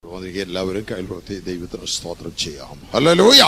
തോന്നിക്കുക എല്ലാവരും കയ്യിൽപ്രത്തി ദൈവത്തിന് സ്തോത്രം ചെയ്യാം ഹല്ലേലൂയ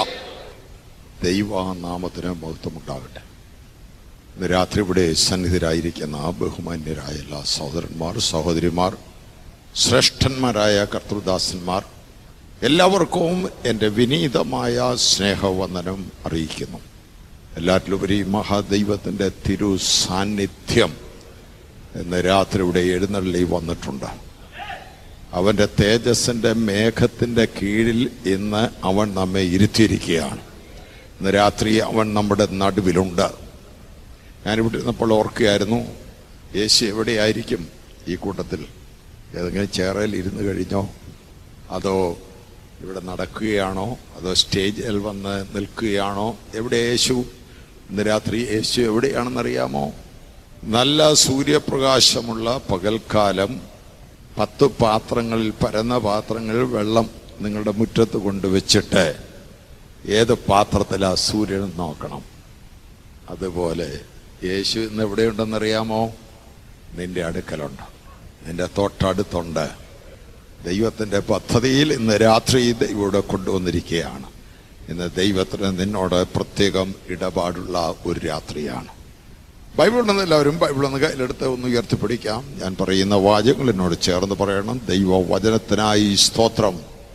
ദൈവനാമത്തിന് മഹത്വമുണ്ടാകട്ടെ ഇന്ന് രാത്രി ഇവിടെ സന്നിധിരായിരിക്കുന്ന ബഹുമാന്യരായ എല്ലാ സഹോദരന്മാർ സഹോദരിമാർ ശ്രേഷ്ഠന്മാരായ കർത്തൃദാസന്മാർ എല്ലാവർക്കും എൻ്റെ വിനീതമായ സ്നേഹവന്ദനം അറിയിക്കുന്നു എല്ലാറ്റിലുപരി മഹാദൈവത്തിൻ്റെ തിരു സാന്നിധ്യം ഇന്ന് രാത്രി ഇവിടെ എഴുന്നള്ളി വന്നിട്ടുണ്ട് അവന്റെ തേജസ്സിന്റെ മേഘത്തിന്റെ കീഴിൽ ഇന്ന് അവൻ നമ്മെ ഇരുത്തിയിരിക്കുകയാണ് ഇന്ന് രാത്രി അവൻ നമ്മുടെ നടുവിലുണ്ട് ഞാനിവിടെ ഇരുന്നപ്പോൾ ഓർക്കുകയായിരുന്നു യേശു എവിടെയായിരിക്കും ഈ കൂട്ടത്തിൽ ഏതെങ്കിലും ചേറയിൽ ഇരുന്ന് കഴിഞ്ഞോ അതോ ഇവിടെ നടക്കുകയാണോ അതോ സ്റ്റേജിൽ വന്ന് നിൽക്കുകയാണോ എവിടെ യേശു ഇന്ന് രാത്രി യേശു എവിടെയാണെന്നറിയാമോ നല്ല സൂര്യപ്രകാശമുള്ള പകൽക്കാലം പത്ത് പാത്രങ്ങളിൽ പരന്ന പാത്രങ്ങളിൽ വെള്ളം നിങ്ങളുടെ മുറ്റത്ത് കൊണ്ടുവച്ചിട്ട് ഏത് പാത്രത്തിലാ സൂര്യൻ നോക്കണം അതുപോലെ യേശു ഇന്ന് എവിടെയുണ്ടെന്നറിയാമോ നിന്റെ അടുക്കലുണ്ട് നിന്റെ തൊട്ടടുത്തുണ്ട് ദൈവത്തിന്റെ പദ്ധതിയിൽ ഇന്ന് രാത്രി ദൈവം ഇവിടെ കൊണ്ടുവന്നിരിക്കുകയാണ് ഇന്ന് ദൈവത്തിന് നിന്നോട് പ്രത്യേകം ഇടപാടുള്ള ഒരു രാത്രിയാണ് ബൈബിൾ നിന്ന് എല്ലാവരും ബൈബിൾ ഒന്ന് കയ്യിലെടുത്ത് ഒന്ന് ഉയർത്തിപ്പിടിക്കാം ഞാൻ പറയുന്ന വാചകങ്ങൾ എന്നോട് ചേർന്ന് പറയണം ദൈവ വചനത്തിനായി സ്തോത്രം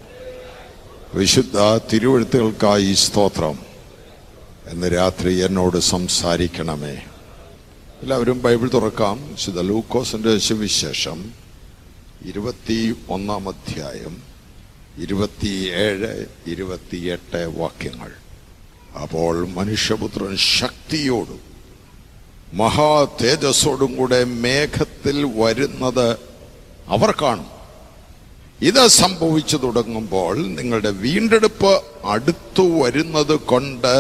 വിശുദ്ധ തിരുവഴുത്തുകൾക്കായി സ്തോത്രം എന്ന് രാത്രി എന്നോട് സംസാരിക്കണമേ എല്ലാവരും ബൈബിൾ തുറക്കാം വിശുദ്ധ ലൂക്കോസിന്റെ സുവിശേഷം ഇരുപത്തി ഒന്നാം അധ്യായം ഇരുപത്തിയേഴ് ഇരുപത്തിയെട്ട് വാക്യങ്ങൾ അപ്പോൾ മനുഷ്യപുത്രൻ ശക്തിയോടും മഹാ തേജസ്സോടും കൂടെ മേഘത്തിൽ വരുന്നത് അവർ കാണും ഇത് സംഭവിച്ചു തുടങ്ങുമ്പോൾ നിങ്ങളുടെ വീണ്ടെടുപ്പ് അടുത്തു വരുന്നത് കൊണ്ട്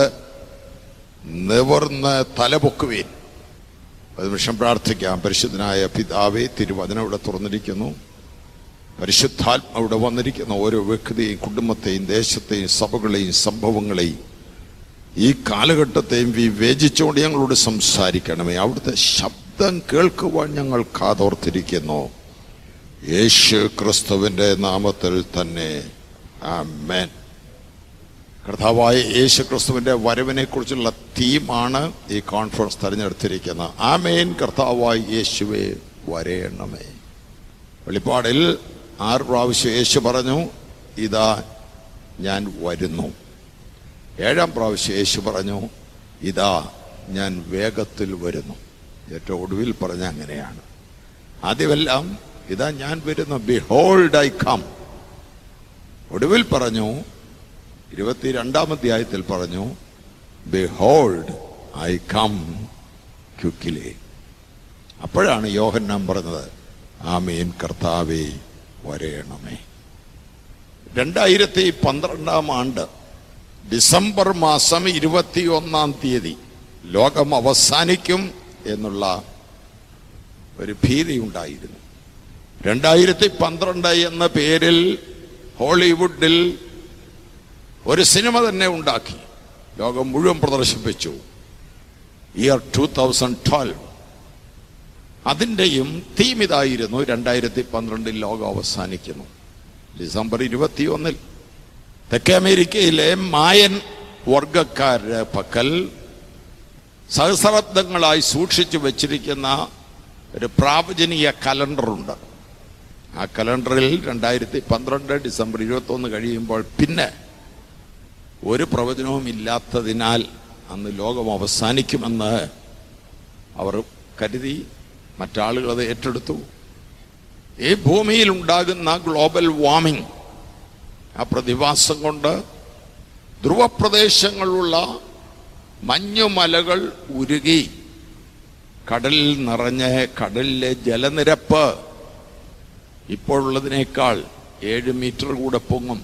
നിവർന്ന് തലപൊക്കുവീൻ ഒരു നിമിഷം പ്രാർത്ഥിക്കാം പരിശുദ്ധനായ പിതാവെ തിരുവചനം ഇവിടെ തുറന്നിരിക്കുന്നു പരിശുദ്ധാത്മ ഇവിടെ വന്നിരിക്കുന്ന ഓരോ വ്യക്തിയെയും കുടുംബത്തെയും ദേശത്തെയും സഭകളെയും സംഭവങ്ങളെയും ഈ കാലഘട്ടത്തെയും വിവേചിച്ചുകൊണ്ട് ഞങ്ങളോട് സംസാരിക്കണമേ അവിടുത്തെ ശബ്ദം കേൾക്കുവാൻ ഞങ്ങൾ കാതോർത്തിരിക്കുന്നു യേശു ക്രിസ്തുവിന്റെ നാമത്തിൽ തന്നെ ആമേൻ കർത്താവായ യേശു ക്രിസ്തുവിന്റെ വരവിനെ കുറിച്ചുള്ള തീമാണ് ഈ കോൺഫറൻസ് തെരഞ്ഞെടുത്തിരിക്കുന്നത് ആമേൻ കർത്താവായ യേശുവെ വരയണമേ വെളിപ്പാടിൽ ആറ് പ്രാവശ്യം യേശു പറഞ്ഞു ഇതാ ഞാൻ വരുന്നു ഏഴാം പ്രാവശ്യം യേശു പറഞ്ഞു ഇതാ ഞാൻ വേഗത്തിൽ വരുന്നു ഏറ്റവും ഒടുവിൽ പറഞ്ഞ അങ്ങനെയാണ് ആദ്യമെല്ലാം ഇതാ ഞാൻ വരുന്നു ബിഹോൾഡ് ഐ കം ഒടുവിൽ പറഞ്ഞു ഇരുപത്തിരണ്ടാം അധ്യായത്തിൽ പറഞ്ഞു ബിഹോൾഡ് ഐ കം ക്യുക്കിലേ അപ്പോഴാണ് യോഹന്നാൻ പറഞ്ഞത് ആമീൻ കർത്താവേ വരയണമേ രണ്ടായിരത്തി പന്ത്രണ്ടാം ആണ്ട് ഡിസംബർ മാസം ഇരുപത്തിയൊന്നാം തീയതി ലോകം അവസാനിക്കും എന്നുള്ള ഒരു ഭീതി ഉണ്ടായിരുന്നു രണ്ടായിരത്തി പന്ത്രണ്ട് എന്ന പേരിൽ ഹോളിവുഡിൽ ഒരു സിനിമ തന്നെ ഉണ്ടാക്കി ലോകം മുഴുവൻ പ്രദർശിപ്പിച്ചു ഇയർ ടൂ തൗസൻഡ് ട്വൽവ് അതിൻ്റെയും തീം ഇതായിരുന്നു രണ്ടായിരത്തി പന്ത്രണ്ടിൽ ലോകം അവസാനിക്കുന്നു ഡിസംബർ ഇരുപത്തിയൊന്നിൽ തെക്കേ അമേരിക്കയിലെ മായൻ വർഗക്കാരുടെ പക്കൽ സഹസ്രാബ്ദങ്ങളായി സൂക്ഷിച്ചു വച്ചിരിക്കുന്ന ഒരു പ്രാവചനീയ കലണ്ടറുണ്ട് ആ കലണ്ടറിൽ രണ്ടായിരത്തി പന്ത്രണ്ട് ഡിസംബർ ഇരുപത്തൊന്ന് കഴിയുമ്പോൾ പിന്നെ ഒരു പ്രവചനവും ഇല്ലാത്തതിനാൽ അന്ന് ലോകം അവസാനിക്കുമെന്ന് അവർ കരുതി മറ്റാളുകൾ അത് ഏറ്റെടുത്തു ഈ ഭൂമിയിൽ ഉണ്ടാകുന്ന ഗ്ലോബൽ വാർമിംഗ് ആ പ്രതിഭാസം കൊണ്ട് ധ്രുവപ്രദേശങ്ങളിലുള്ള മഞ്ഞുമലകൾ ഉരുകി കടലിൽ നിറഞ്ഞ് കടലിലെ ജലനിരപ്പ് ഇപ്പോഴുള്ളതിനേക്കാൾ ഏഴ് മീറ്റർ കൂടെ പൊങ്ങും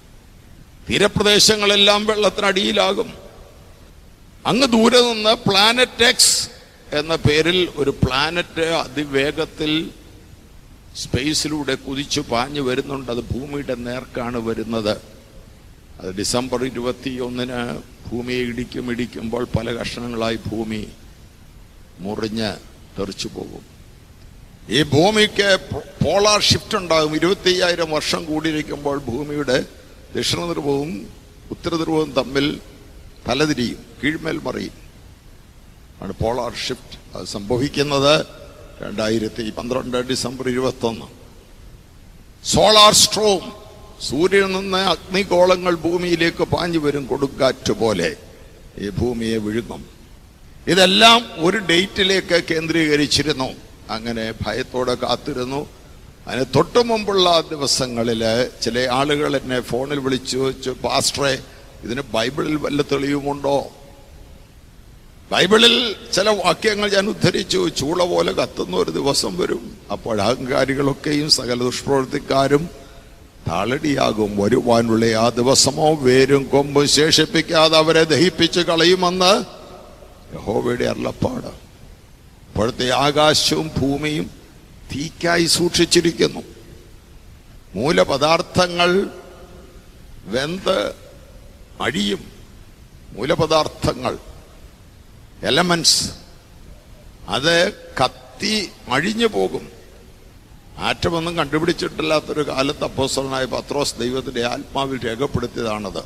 തീരപ്രദേശങ്ങളെല്ലാം വെള്ളത്തിനടിയിലാകും അങ്ങ് ദൂരെ നിന്ന് പ്ലാനറ്റ് എക്സ് എന്ന പേരിൽ ഒരു പ്ലാനറ്റ് അതിവേഗത്തിൽ സ്പേസിലൂടെ കുതിച്ചു പാഞ്ഞു വരുന്നുണ്ട് അത് ഭൂമിയുടെ നേർക്കാണ് വരുന്നത് അത് ഡിസംബർ ഇരുപത്തിയൊന്നിന് ഭൂമിയെ ഇടിക്കും ഇടിക്കുമ്പോൾ പല കഷ്ണങ്ങളായി ഭൂമി മുറിഞ്ഞ് തെറിച്ചു പോകും ഈ ഭൂമിക്ക് പോളാർ ഷിഫ്റ്റ് ഉണ്ടാകും ഇരുപത്തി അയ്യായിരം വർഷം കൂടിയിരിക്കുമ്പോൾ ഭൂമിയുടെ ദക്ഷിണ ധ്രുവവും ഉത്തര ധ്രുവവും തമ്മിൽ തലതിരിയും കീഴ്മേൽ മറിയും ആണ് പോളാർ ഷിഫ്റ്റ് അത് സംഭവിക്കുന്നത് രണ്ടായിരത്തി പന്ത്രണ്ട് ഡിസംബർ ഇരുപത്തൊന്ന് സോളാർ സ്ട്രോം സൂര്യനിൽ നിന്ന് അഗ്നിഗോളങ്ങൾ ഭൂമിയിലേക്ക് പാഞ്ഞു വരും കൊടുങ്കാറ്റ് പോലെ ഈ ഭൂമിയെ വിഴുങ്ങും ഇതെല്ലാം ഒരു ഡേറ്റിലേക്ക് കേന്ദ്രീകരിച്ചിരുന്നു അങ്ങനെ ഭയത്തോടെ കാത്തിരുന്നു അതിന് തൊട്ടു മുമ്പുള്ള ദിവസങ്ങളിൽ ചില ആളുകൾ എന്നെ ഫോണിൽ വിളിച്ചു ചോദിച്ചു പാസ്റ്ററെ ഇതിന് ബൈബിളിൽ വല്ല തെളിവുമുണ്ടോ ബൈബിളിൽ ചില വാക്യങ്ങൾ ഞാൻ ഉദ്ധരിച്ചു ചൂള പോലെ കത്തുന്ന ഒരു ദിവസം വരും അപ്പോൾ അഹങ്കാരികളൊക്കെയും സകല ദുഷ്പ്രവൃത്തിക്കാരും താളടിയാകും വരുവാനുള്ള ആ ദിവസമോ വേരും കൊമ്പും ശേഷിപ്പിക്കാതെ അവരെ ദഹിപ്പിച്ച് കളയുമെന്ന് യഹോവയുടെ അരുളപ്പാട് ഇപ്പോഴത്തെ ആകാശവും ഭൂമിയും തീക്കായി സൂക്ഷിച്ചിരിക്കുന്നു മൂലപദാർത്ഥങ്ങൾ വെന്ത് അഴിയും മൂലപദാർത്ഥങ്ങൾ എലമെന്റ്സ് അത് കത്തി അഴിഞ്ഞു പോകും ആറ്റമൊന്നും കണ്ടുപിടിച്ചിട്ടില്ലാത്തൊരു കാലത്ത് അപ്പോസ്തലനായ പത്രോസ് ദൈവത്തിന്റെ ആത്മാവിൽ രേഖപ്പെടുത്തിയതാണത്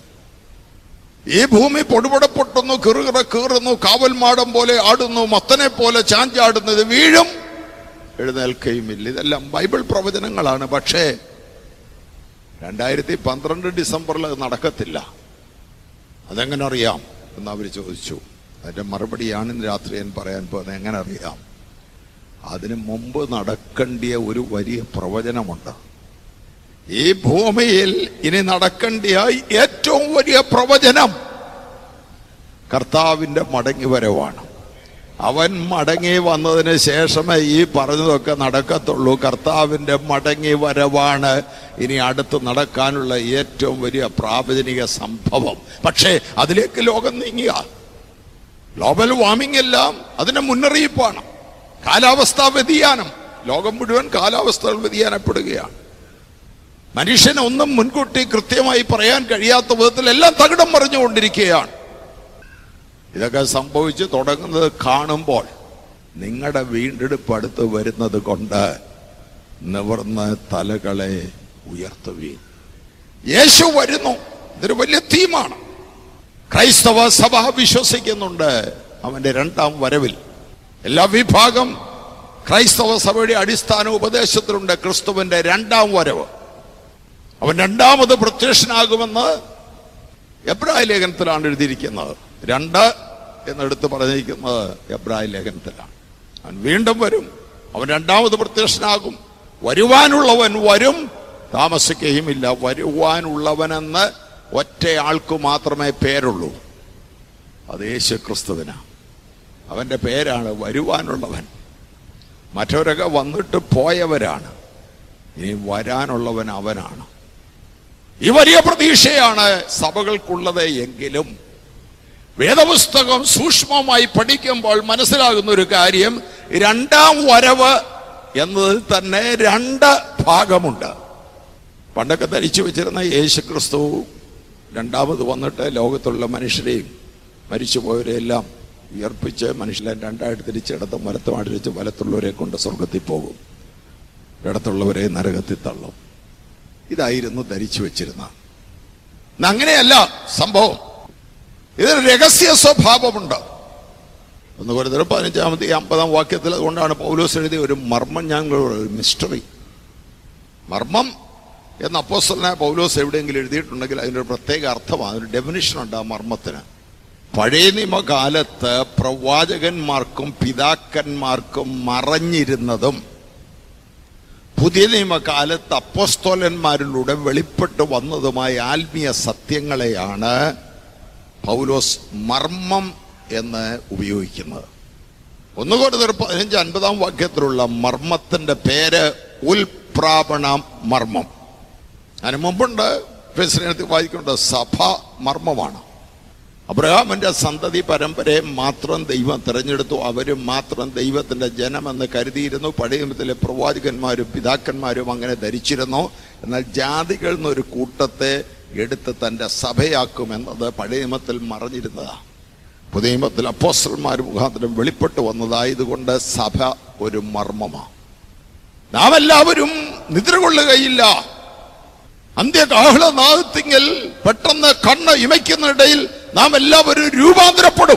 ഈ ഭൂമി പൊടുപൊട പൊട്ടുന്നു കിറുകിറ കീറുന്നു കാവൽമാടം പോലെ ആടുന്നു മത്തനെ പോലെ ചാഞ്ചാടുന്നത് വീഴും എഴുന്നേൽക്കുകയുമില്ല ഇതെല്ലാം ബൈബിൾ പ്രവചനങ്ങളാണ് പക്ഷേ രണ്ടായിരത്തി പന്ത്രണ്ട് ഡിസംബറിൽ അത് നടക്കത്തില്ല അതെങ്ങനെ അറിയാം എന്ന് അവർ ചോദിച്ചു അതിന്റെ മറുപടിയാണ് ഇന്ന് രാത്രി ഞാൻ പറയാൻ പോകുന്നത് എങ്ങനെ അറിയാം അതിനു മുമ്പ് നടക്കേണ്ടിയ ഒരു വലിയ പ്രവചനമുണ്ട് ഈ ഭൂമിയിൽ ഇനി നടക്കേണ്ടിയ ഏറ്റവും വലിയ പ്രവചനം കർത്താവിന്റെ മടങ്ങി വരവാണ് അവൻ മടങ്ങി വന്നതിന് ശേഷമേ ഈ പറഞ്ഞതൊക്കെ നടക്കത്തുള്ളൂ കർത്താവിന്റെ മടങ്ങി വരവാണ് ഇനി അടുത്ത് നടക്കാനുള്ള ഏറ്റവും വലിയ പ്രാവചനിക സംഭവം പക്ഷേ അതിലേക്ക് ലോകം നീങ്ങിയ ഗ്ലോബൽ വാർമിംഗ് എല്ലാം അതിന്റെ മുന്നറിയിപ്പാണ് കാലാവസ്ഥാ വ്യതിയാനം ലോകം മുഴുവൻ കാലാവസ്ഥകൾ വ്യതിയാനപ്പെടുകയാണ് മനുഷ്യന് ഒന്നും മുൻകൂട്ടി കൃത്യമായി പറയാൻ കഴിയാത്ത വിധത്തിൽ എല്ലാം തകിടം മറിഞ്ഞുകൊണ്ടിരിക്കുകയാണ് ഇതൊക്കെ സംഭവിച്ച് തുടങ്ങുന്നത് കാണുമ്പോൾ നിങ്ങളുടെ വീണ്ടെടുപ്പ് അടുത്ത് വരുന്നത് കൊണ്ട് നിവർന്ന് തലകളെ ഉയർത്തുകയും യേശു വരുന്നു ഇതൊരു വലിയ തീമാണ് ക്രൈസ്തവ സഭ വിശ്വസിക്കുന്നുണ്ട് അവന്റെ രണ്ടാം വരവിൽ എല്ലാ വിഭാഗം ക്രൈസ്തവ സഭയുടെ അടിസ്ഥാന ഉപദേശത്തിലുണ്ട് ക്രിസ്തുവിന്റെ രണ്ടാം വരവ് അവൻ രണ്ടാമത് പ്രത്യക്ഷനാകുമെന്ന് എബ്രായ ലേഖനത്തിലാണ് എഴുതിയിരിക്കുന്നത് രണ്ട് എന്നെടുത്ത് പറഞ്ഞിരിക്കുന്നത് എബ്രായ ലേഖനത്തിലാണ് അവൻ വീണ്ടും വരും അവൻ രണ്ടാമത് പ്രത്യക്ഷനാകും വരുവാനുള്ളവൻ വരും താമസിക്കുകയുമില്ല വരുവാനുള്ളവനെന്ന് ഒറ്റയാൾക്ക് മാത്രമേ പേരുള്ളൂ അത് യേശു ക്രിസ്തുവിനാ അവന്റെ പേരാണ് വരുവാനുള്ളവൻ മറ്റവരൊക്കെ വന്നിട്ട് പോയവരാണ് ഇനി വരാനുള്ളവൻ അവനാണ് ഈ വലിയ പ്രതീക്ഷയാണ് സഭകൾക്കുള്ളത് എങ്കിലും വേദപുസ്തകം സൂക്ഷ്മമായി പഠിക്കുമ്പോൾ മനസ്സിലാകുന്ന ഒരു കാര്യം രണ്ടാം വരവ് എന്നതിൽ തന്നെ രണ്ട് ഭാഗമുണ്ട് പണ്ടൊക്കെ ധരിച്ചു വെച്ചിരുന്ന യേശു ക്രിസ്തു രണ്ടാമത് വന്നിട്ട് ലോകത്തുള്ള മനുഷ്യരെയും മരിച്ചുപോയവരെല്ലാം ഉയർപ്പിച്ച് മനുഷ്യരെ രണ്ടായിട്ട് തിരിച്ച് ഇടത്തും വലത്തുമായിട്ട് തിരിച്ച് വലത്തുള്ളവരെ കൊണ്ട് സ്വർഗത്തിൽ പോകും ഇടത്തുള്ളവരെ നരകത്തിൽ തള്ളും ഇതായിരുന്നു ധരിച്ചു വെച്ചിരുന്ന ഇന്ന് അങ്ങനെയല്ല സംഭവം ഇതിന് രഹസ്യ സ്വഭാവമുണ്ട് ഒന്ന് ഒരു പതിനഞ്ചാമത്തെ അമ്പതാം വാക്യത്തിൽ അതുകൊണ്ടാണ് പൗലോസ് എഴുതിയ ഒരു മർമ്മം ഞങ്ങൾ മിസ്റ്ററി മർമ്മം എന്ന അപ്പോസ്റ്റലിനായ പൗലോസ് എവിടെയെങ്കിലും എഴുതിയിട്ടുണ്ടെങ്കിൽ അതിനൊരു പ്രത്യേക അർത്ഥമാണ് ഒരു ഡെഫിനിഷൻ ഉണ്ട് ആ മർമ്മത്തിന് പഴയ നിയമകാലത്ത് പ്രവാചകന്മാർക്കും പിതാക്കന്മാർക്കും മറഞ്ഞിരുന്നതും പുതിയ നിയമകാലത്ത് അപ്പോസ്തോലന്മാരിലൂടെ വെളിപ്പെട്ട് വന്നതുമായ ആത്മീയ സത്യങ്ങളെയാണ് പൗലോസ് മർമ്മം എന്ന് ഉപയോഗിക്കുന്നത് ഒന്നുകൂടെ ഒരു പതിനഞ്ച് അൻപതാം വാക്യത്തിലുള്ള മർമ്മത്തിന്റെ പേര് ഉൽപ്രാപണ മർമ്മം അതിന് മുമ്പുണ്ട് ഫെസിനത്തിൽ വായിക്കേണ്ട സഭ മർമ്മമാണ് അബ്രഹാമിന്റെ സന്തതി പരമ്പരയെ മാത്രം ദൈവം തിരഞ്ഞെടുത്തു അവരും മാത്രം ദൈവത്തിന്റെ ജനമെന്ന് കരുതിയിരുന്നു പഴയത്തിലെ പ്രവാചകന്മാരും പിതാക്കന്മാരും അങ്ങനെ ധരിച്ചിരുന്നു എന്നാൽ ജാതികൾ എന്നൊരു കൂട്ടത്തെ എടുത്ത് തന്റെ സഭയാക്കുമെന്നത് പഴയ നിയമത്തിൽ മറഞ്ഞിരുന്നതാണ് പുതിയ നിയമത്തിൽ അപ്പോസ്റ്റർമാർ മുഖാന്തരം വെളിപ്പെട്ട് വന്നതായതുകൊണ്ട് സഭ ഒരു മർമ്മമാണ് നാം എല്ലാവരും നിദ്ര കൊള്ളുകയില്ല അന്ത്യകാഹളനാദത്തിങ്കൽ പെട്ടെന്ന് കണ്ണ് ഇമയ്ക്കുന്നിടയിൽ നാം എല്ലാവരും രൂപാന്തരപ്പെടും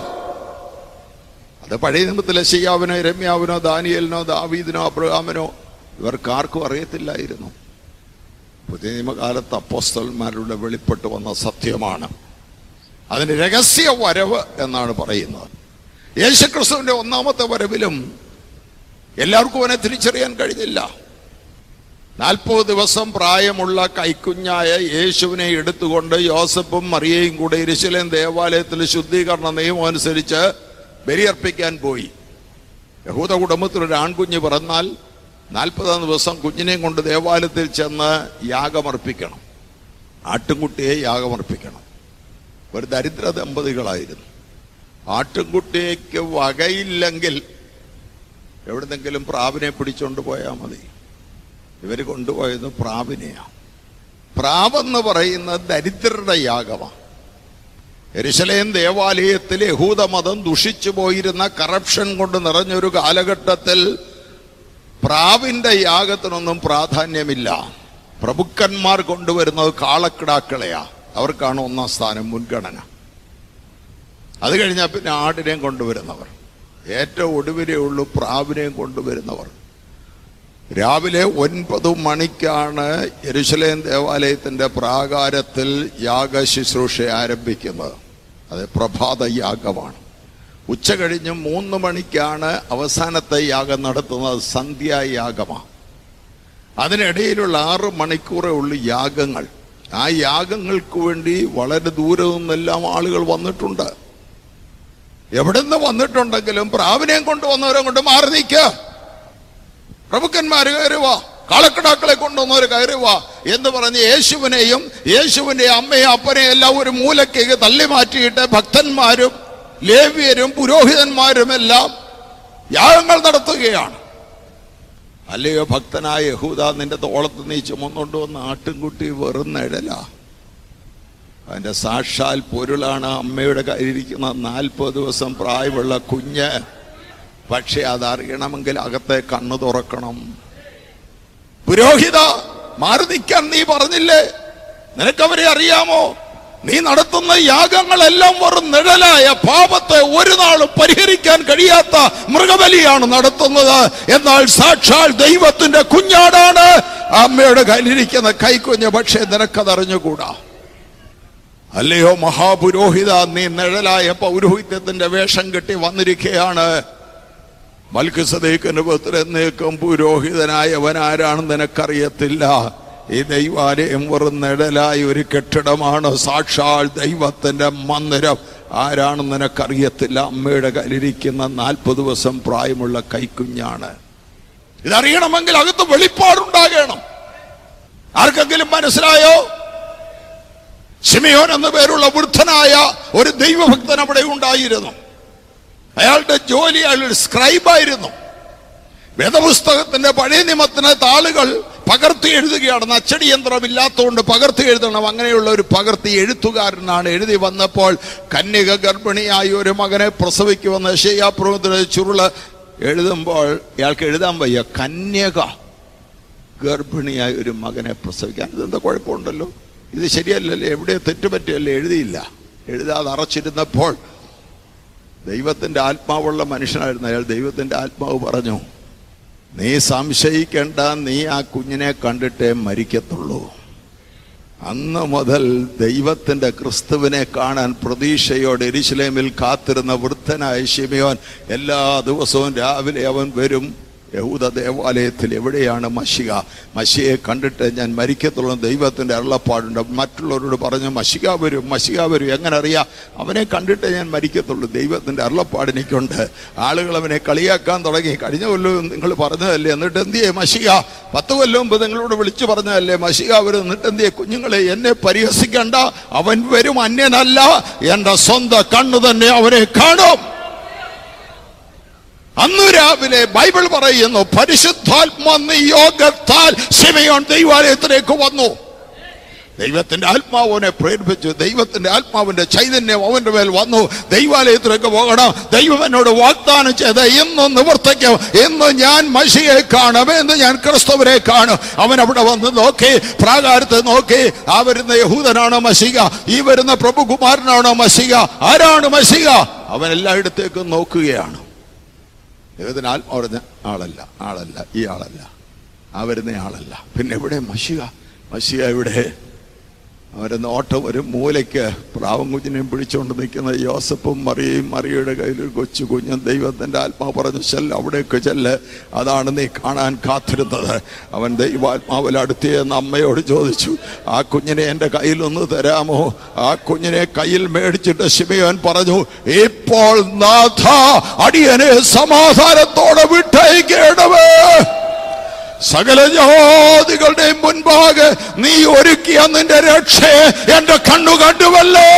അത് പഴയ നിയമത്തിലെ ശയ്യാവിനോ രമ്യാവിനോ ദാനിയലിനോ ദാവീദിനോ അബ്രഹാമിനോ ഇവർക്ക് ആർക്കും അറിയത്തില്ലായിരുന്നു പുതിയ നിയമകാലത്ത് അപ്പോസ്തലന്മാരുടെ വെളിപ്പെട്ട് വന്ന സത്യമാണ് അതിന് രഹസ്യ വരവ് എന്നാണ് പറയുന്നത് യേശുക്രിസ്തുവിന്റെ ഒന്നാമത്തെ വരവിലും എല്ലാവർക്കും അവനെ തിരിച്ചറിയാൻ കഴിഞ്ഞില്ല നാൽപ്പത് ദിവസം പ്രായമുള്ള കൈക്കുഞ്ഞായ യേശുവിനെ എടുത്തുകൊണ്ട് യോസഫും മറിയയും കൂടെ ഇരുശലേം ദേവാലയത്തിൽ ശുദ്ധീകരണ നിയമം അനുസരിച്ച് ബലിയർപ്പിക്കാൻ പോയി യഹൂദ കുടുംബത്തിൽ ഒരു ആൺകുഞ്ഞ് പിറന്നാൽ നാൽപ്പതാം ദിവസം കുഞ്ഞിനെയും കൊണ്ട് ദേവാലയത്തിൽ ചെന്ന് യാഗമർപ്പിക്കണം ആട്ടുംകുട്ടിയെ യാഗമർപ്പിക്കണം ഒരു ദരിദ്ര ദമ്പതികളായിരുന്നു ആട്ടുംകുട്ടിക്ക് വകയില്ലെങ്കിൽ എവിടുന്നെങ്കിലും പ്രാവിനെ പിടിച്ചോണ്ട് പോയാൽ മതി ഇവർ കൊണ്ടുപോയത് പ്രാവിനെയാണ് പ്രാവെന്ന് പറയുന്ന ദരിദ്രരുടെ യാഗമാണ് എരിശലേം ദേവാലയത്തിൽ യഹൂദമതം ദുഷിച്ചു പോയിരുന്ന കറപ്ഷൻ കൊണ്ട് നിറഞ്ഞൊരു കാലഘട്ടത്തിൽ പ്രാവിന്റെ യാഗത്തിനൊന്നും പ്രാധാന്യമില്ല പ്രഭുക്കന്മാർ കൊണ്ടുവരുന്നത് കാളക്കിടാക്കളെയാ അവർക്കാണ് ഒന്നാം സ്ഥാനം മുൻഗണന അത് കഴിഞ്ഞാൽ പിന്നെ ആടിനെയും കൊണ്ടുവരുന്നവർ ഏറ്റവും ഒടുവിലേ ഉള്ളൂ പ്രാവിനെയും കൊണ്ടുവരുന്നവർ രാവിലെ ഒൻപത് മണിക്കാണ് യെരുശലേം ദേവാലയത്തിന്റെ പ്രാകാരത്തിൽ യാഗ ശുശ്രൂഷ ആരംഭിക്കുന്നത് അത് പ്രഭാത യാഗമാണ് ഉച്ച കഴിഞ്ഞ് മൂന്ന് മണിക്കാണ് അവസാനത്തെ യാഗം നടത്തുന്നത് സന്ധ്യായാഗമാണ് അതിനിടയിലുള്ള ആറ് മണിക്കൂറേ ഉള്ളൂ യാഗങ്ങൾ ആ യാഗങ്ങൾക്ക് വേണ്ടി വളരെ ദൂരെ നിന്നെല്ലാം ആളുകൾ വന്നിട്ടുണ്ട് എവിടുന്ന് വന്നിട്ടുണ്ടെങ്കിലും പ്രാവിനെയും കൊണ്ടുവന്നവരെ കൊണ്ട് മാറി നിൽക്കുക പ്രഭുക്കന്മാര് കയറുക കാളക്കിടാക്കളെ കൊണ്ടുവന്നവർ കയറുക എന്ന് പറഞ്ഞ് യേശുവിനെയും യേശുവിന്റെ അമ്മയും അപ്പനെയും എല്ലാം ഒരു മൂലക്കേക്ക് തള്ളി മാറ്റിയിട്ട് ഭക്തന്മാരും ലേവ്യരും പുരോഹിതന്മാരും എല്ലാം യാഗങ്ങൾ നടത്തുകയാണ് അല്ലയോ ഭക്തനായ യഹൂദ നിന്റെ തോളത്ത് നീ ചുമന്നുകൊണ്ട് വന്ന ആട്ടിൻകുട്ടി വെറും നിഴല അതിന്റെ സാക്ഷാൽ പൊരുളാണ് അമ്മയുടെ കയ്യിലിരിക്കുന്ന നാൽപ്പത് ദിവസം പ്രായമുള്ള കുഞ്ഞ് പക്ഷെ അതറിയണമെങ്കിൽ അകത്തെ കണ്ണു തുറക്കണം പുരോഹിത മാറി നിൽക്കാൻ നീ പറഞ്ഞില്ലേ നിനക്കവരെ അറിയാമോ നീ നടത്തുന്ന യാഗങ്ങളെല്ലാം വെറും നിഴലായ പാപത്തെ ഒരു നാളും പരിഹരിക്കാൻ കഴിയാത്ത മൃഗബലിയാണ് നടത്തുന്നത് എന്നാൽ സാക്ഷാൽ ദൈവത്തിന്റെ കുഞ്ഞാടാണ് അമ്മയുടെ കയ്യിലിരിക്കുന്ന കൈക്കുഞ്ഞ് പക്ഷേ നിനക്കതറിഞ്ഞുകൂടാ അല്ലയോ മഹാപുരോഹിത നീ നിഴലായ പൗരോഹിത്യത്തിന്റെ വേഷം കെട്ടി വന്നിരിക്കുകയാണ് മൽക്കിസദേക്കിന് പുത്രനേക്കും പുരോഹിതനായവൻ ആരാണെന്ന് നിനക്കറിയത്തില്ല ഈ ദൈവാലയം വെറും നിഴലായ ഒരു കെട്ടിടമാണ് സാക്ഷാൽ ദൈവത്തിന്റെ മന്ദിരം ആരാണെന്ന് നിനക്കറിയത്തില്ല അമ്മയുടെ കയ്യിലിരിക്കുന്ന നാൽപ്പത് ദിവസം പ്രായമുള്ള കൈക്കുഞ്ഞാണ് ഇതറിയണമെങ്കിൽ അകത്ത് വെളിപ്പാടുണ്ടാകണം ആർക്കെങ്കിലും മനസ്സിലായോ ഷിമിയോൻ എന്ന പേരുള്ള വൃദ്ധനായ ഒരു ദൈവഭക്തൻ അവിടെ ഉണ്ടായിരുന്നു അയാളുടെ ജോലി അയാളുടെ സ്ക്രൈബായിരുന്നു വേദപുസ്തകത്തിന്റെ പഴയ നിയമത്തിന് താളുകൾ പകർത്തി എഴുതുകയാണ് അച്ചടി യന്ത്രം ഇല്ലാത്തതുകൊണ്ട് പകർത്തി എഴുതണം അങ്ങനെയുള്ള ഒരു പകർത്തി എഴുത്തുകാരനാണ് എഴുതി വന്നപ്പോൾ കന്യക ഗർഭിണിയായി ഒരു മകനെ പ്രസവിക്കുമെന്ന് ഷെയ്യാപ്രഭുത്തിന് ചുരുള് എഴുതുമ്പോൾ ഇയാൾക്ക് എഴുതാൻ വയ്യ കന്യക ഗർഭിണിയായ ഒരു മകനെ പ്രസവിക്കാൻ ഇതെന്താ കുഴപ്പമുണ്ടല്ലോ ഇത് ശരിയല്ലല്ലേ എവിടെ തെറ്റുപറ്റിയല്ലേ എഴുതിയില്ല എഴുതാതെ അറച്ചിരുന്നപ്പോൾ ദൈവത്തിന്റെ ആത്മാവുള്ള മനുഷ്യനായിരുന്നു അയാൾ ദൈവത്തിന്റെ ആത്മാവ് പറഞ്ഞു നീ സംശയിക്കേണ്ട നീ ആ കുഞ്ഞിനെ കണ്ടിട്ടേ മരിക്കത്തുള്ളൂ അന്ന് മുതൽ ദൈവത്തിന്റെ ക്രിസ്തുവിനെ കാണാൻ പ്രതീക്ഷയോടെ എരിശിലേമിൽ കാത്തിരുന്ന വൃദ്ധനായ ശിമയോൻ എല്ലാ ദിവസവും രാവിലെ അവൻ വരും യഹൂദ ദേവാലയത്തിൽ എവിടെയാണ് മഷിക മഷിയെ കണ്ടിട്ട് ഞാൻ മരിക്കത്തുള്ള ദൈവത്തിന്റെ അരുളപ്പാടുണ്ട് മറ്റുള്ളവരോട് പറഞ്ഞു മഷിക വരും മഷിക വരും എങ്ങനെ അറിയാം അവനെ കണ്ടിട്ട് ഞാൻ മരിക്കത്തുള്ളൂ ദൈവത്തിന്റെ അരുളപ്പാട് എനിക്കുണ്ട് ആളുകൾ അവനെ കളിയാക്കാൻ തുടങ്ങി കഴിഞ്ഞ കൊല്ലവും നിങ്ങൾ പറഞ്ഞതല്ലേ എന്നിട്ട് എന്തിയെ മഷിക പത്ത് കൊല്ലം മുമ്പ് നിങ്ങളോട് വിളിച്ചു പറഞ്ഞതല്ലേ മഷിക വരും എന്നിട്ട് എന്തിയെ കുഞ്ഞുങ്ങളെ എന്നെ പരിഹസിക്കണ്ട അവൻ വരും അന്യനല്ല എന്റെ സ്വന്തം കണ്ണു തന്നെ അവനെ കാണും അന്ന് രാവിലെ ബൈബിൾ പറയുന്നു പരിശുദ്ധാത്മ നിയോഗത്താൽ ശിമയോൻ ദൈവാലയത്തിലേക്ക് വന്നു ദൈവത്തിന്റെ ആത്മാവ് അവനെ പ്രേരിപ്പിച്ചു ദൈവത്തിന്റെ ആത്മാവിന്റെ ചൈതന്യം അവന്റെ മേൽ വന്നു ദൈവാലയത്തിലേക്ക് പോകണം ദൈവം എന്നോട് വാഗ്ദാനം ചെയ്ത് ഇന്ന് നിവർത്തിക്കും ഇന്ന് ഞാൻ മഷിയെ കാണും എന്ന് ഞാൻ ക്രിസ്തുവിനെ കാണും അവൻ അവിടെ വന്ന് നോക്കി പ്രാകാരത്തെ നോക്കി ആ വരുന്ന യഹൂദനാണോ മഷിക ഈ വരുന്ന പ്രഭുകുമാരനാണോ മഷിക ആരാണ് മഷിക അവൻ എല്ലായിടത്തേക്കും നോക്കുകയാണ് ദൈവത്തിന് ആത്മാവ് പറഞ്ഞ ആളല്ല ആളല്ല ഈ ആളല്ല ആ വരുന്ന ആളല്ല പിന്നെ എവിടെ മഷിക മഷിക എവിടെ അവരെ നോട്ടം ഒരു മൂലയ്ക്ക് പ്രാവം കുഞ്ഞിനെയും പിടിച്ചുകൊണ്ട് നിൽക്കുന്ന യോസഫും മറിയയും മറിയയുടെ കയ്യിൽ ഒരു കൊച്ചു കുഞ്ഞും ദൈവത്തിന്റെ ആത്മാവ് പറഞ്ഞു ചെല്ല് അവിടേക്ക് ചെല്ല് അതാണ് നീ കാണാൻ കാത്തിരുന്നത് അവൻ ദൈവാത്മാവിൽ അടുത്തിയെന്ന് അമ്മയോട് ചോദിച്ചു ആ കുഞ്ഞിനെ എൻ്റെ കയ്യിൽ ഒന്ന് തരാമോ ആ കുഞ്ഞിനെ കയ്യിൽ മേടിച്ചിട്ട് ശിമയോൻ പറഞ്ഞു ഇപ്പോൾ നാഥ അടിയനെ സമാധാനത്തോടെ വിട്ടയക്കേണ്ടവേ സകല ജാതികളുടെയും മുൻപാകെ നീ ഒരുക്കിയ നിന്റെ രക്ഷയെ എന്റെ കണ്ണു കണ്ടുവല്ലോ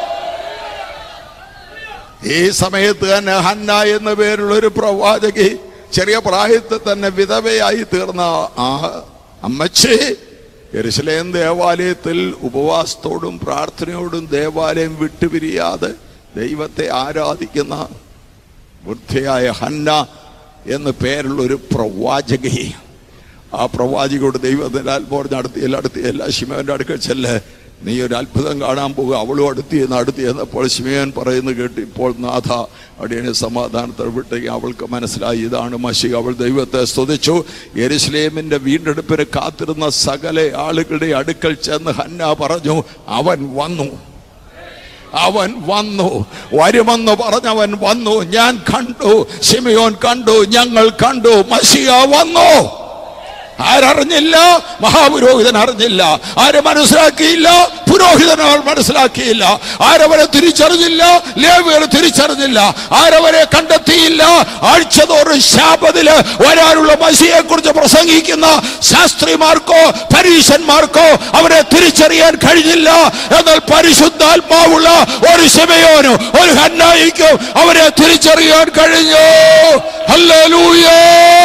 ഈ സമയത്ത് തന്നെ ഹന്ന എന്ന പേരുള്ള ഒരു പ്രവാചകി ചെറിയ പ്രായത്തിൽ തന്നെ വിധവയായി തീർന്ന ആ അമ്മച്ചി യെരുശലേം ദേവാലയത്തിൽ ഉപവാസത്തോടും പ്രാർത്ഥനയോടും ദേവാലയം വിട്ടുപിരിയാതെ ദൈവത്തെ ആരാധിക്കുന്ന വൃദ്ധയായ ഹന്ന എന്ന പേരുള്ള ഒരു പ്രവാചകി ആ പ്രവാചികയോട് ദൈവത്തിന്റെ ആത്മാവ് അടുത്തിയല്ല അടുത്തിയല്ല ശിമോന്റെ അടുക്കൽ ചെല്ല് നീ ഒരു അത്ഭുതം കാണാൻ പോകുക അവളും അടുത്തിയെന്ന് അടുത്തിയെന്നപ്പോൾ ശിമയോൻ പറയുന്നത് കേട്ട് ഇപ്പോൾ നാഥ അടിയനെ സമാധാനത്തെ വിട്ടേക്ക് അവൾക്ക് മനസ്സിലായി ഇതാണ് മഷി അവൾ ദൈവത്തെ സ്തുതിച്ചു യെരുസലേമിന്റെ വീണ്ടെടുപ്പിന് കാത്തിരുന്ന സകല ആളുകളുടെ അടുക്കൽ ചെന്ന് ഹന്ന പറഞ്ഞു അവൻ വന്നു അവൻ വന്നു വരുമെന്ന് പറഞ്ഞവൻ വന്നു ഞാൻ കണ്ടു ശിമയോൻ കണ്ടു ഞങ്ങൾ കണ്ടു മഷിയ വന്നു ആരറിഞ്ഞില്ല മഹാപുരോഹിതൻ അറിഞ്ഞില്ല ആരെ മനസ്സിലാക്കിയില്ല പുരോഹിതൻ അവർ മനസ്സിലാക്കിയില്ല ആരവരെ തിരിച്ചറിഞ്ഞില്ല ലേവികൾ തിരിച്ചറിഞ്ഞില്ല ആരവരെ കണ്ടെത്തിയില്ല ആഴ്ചതോറും ശാപതില് വരാനുള്ള മസിയെ കുറിച്ച് പ്രസംഗിക്കുന്ന ശാസ്ത്രിമാർക്കോ പരീശന്മാർക്കോ അവരെ തിരിച്ചറിയാൻ കഴിഞ്ഞില്ല എന്നാൽ പരിശുദ്ധാത്മാവുള്ള ഒരു ശിമയോനും ഒരു ഹന്നായിക്കും അവരെ തിരിച്ചറിയാൻ കഴിഞ്ഞു ഹല്ലേലൂയ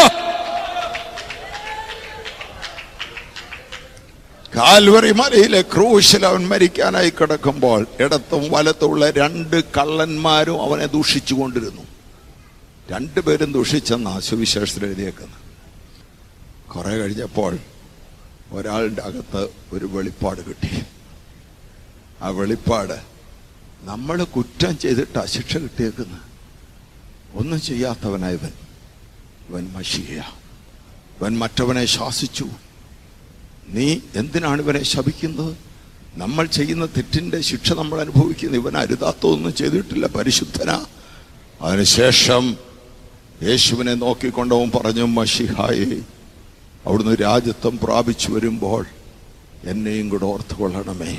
കാൽവറി മലയിലെ ക്രൂശിൽ അവൻ മരിക്കാനായി കിടക്കുമ്പോൾ ഇടത്തും വലത്തുമുള്ള രണ്ട് കള്ളന്മാരും അവനെ ദൂഷിച്ചു കൊണ്ടിരുന്നു രണ്ടുപേരും ദൂഷിച്ചെന്നാ സുവിശേഷത്തിൽ എഴുതിയേക്കുന്നത് കുറെ കഴിഞ്ഞപ്പോൾ ഒരാളുടെ അകത്ത് ഒരു വെളിപ്പാട് കിട്ടി ആ വെളിപ്പാട് നമ്മൾ കുറ്റം ചെയ്തിട്ട് ശിക്ഷ കിട്ടിയേക്കുന്നത് ഒന്നും ചെയ്യാത്തവനായവൻ ഇവൻ മഷിയ ഇവൻ മറ്റവനെ ശാസിച്ചു നീ എന്തിനാണ് ഇവനെ ശപിക്കുന്നത് നമ്മൾ ചെയ്യുന്ന തെറ്റിന്റെ ശിക്ഷ നമ്മൾ അനുഭവിക്കുന്നു ഇവൻ അരുതാത്തൊന്നും ചെയ്തിട്ടില്ല പരിശുദ്ധന അതിനുശേഷം യേശുവിനെ നോക്കിക്കൊണ്ടവൻ പറഞ്ഞു മഷിഹായി അവിടുന്ന് രാജ്യത്വം പ്രാപിച്ചു വരുമ്പോൾ എന്നെയും കൂടെ ഓർത്തുകൊള്ളണമേ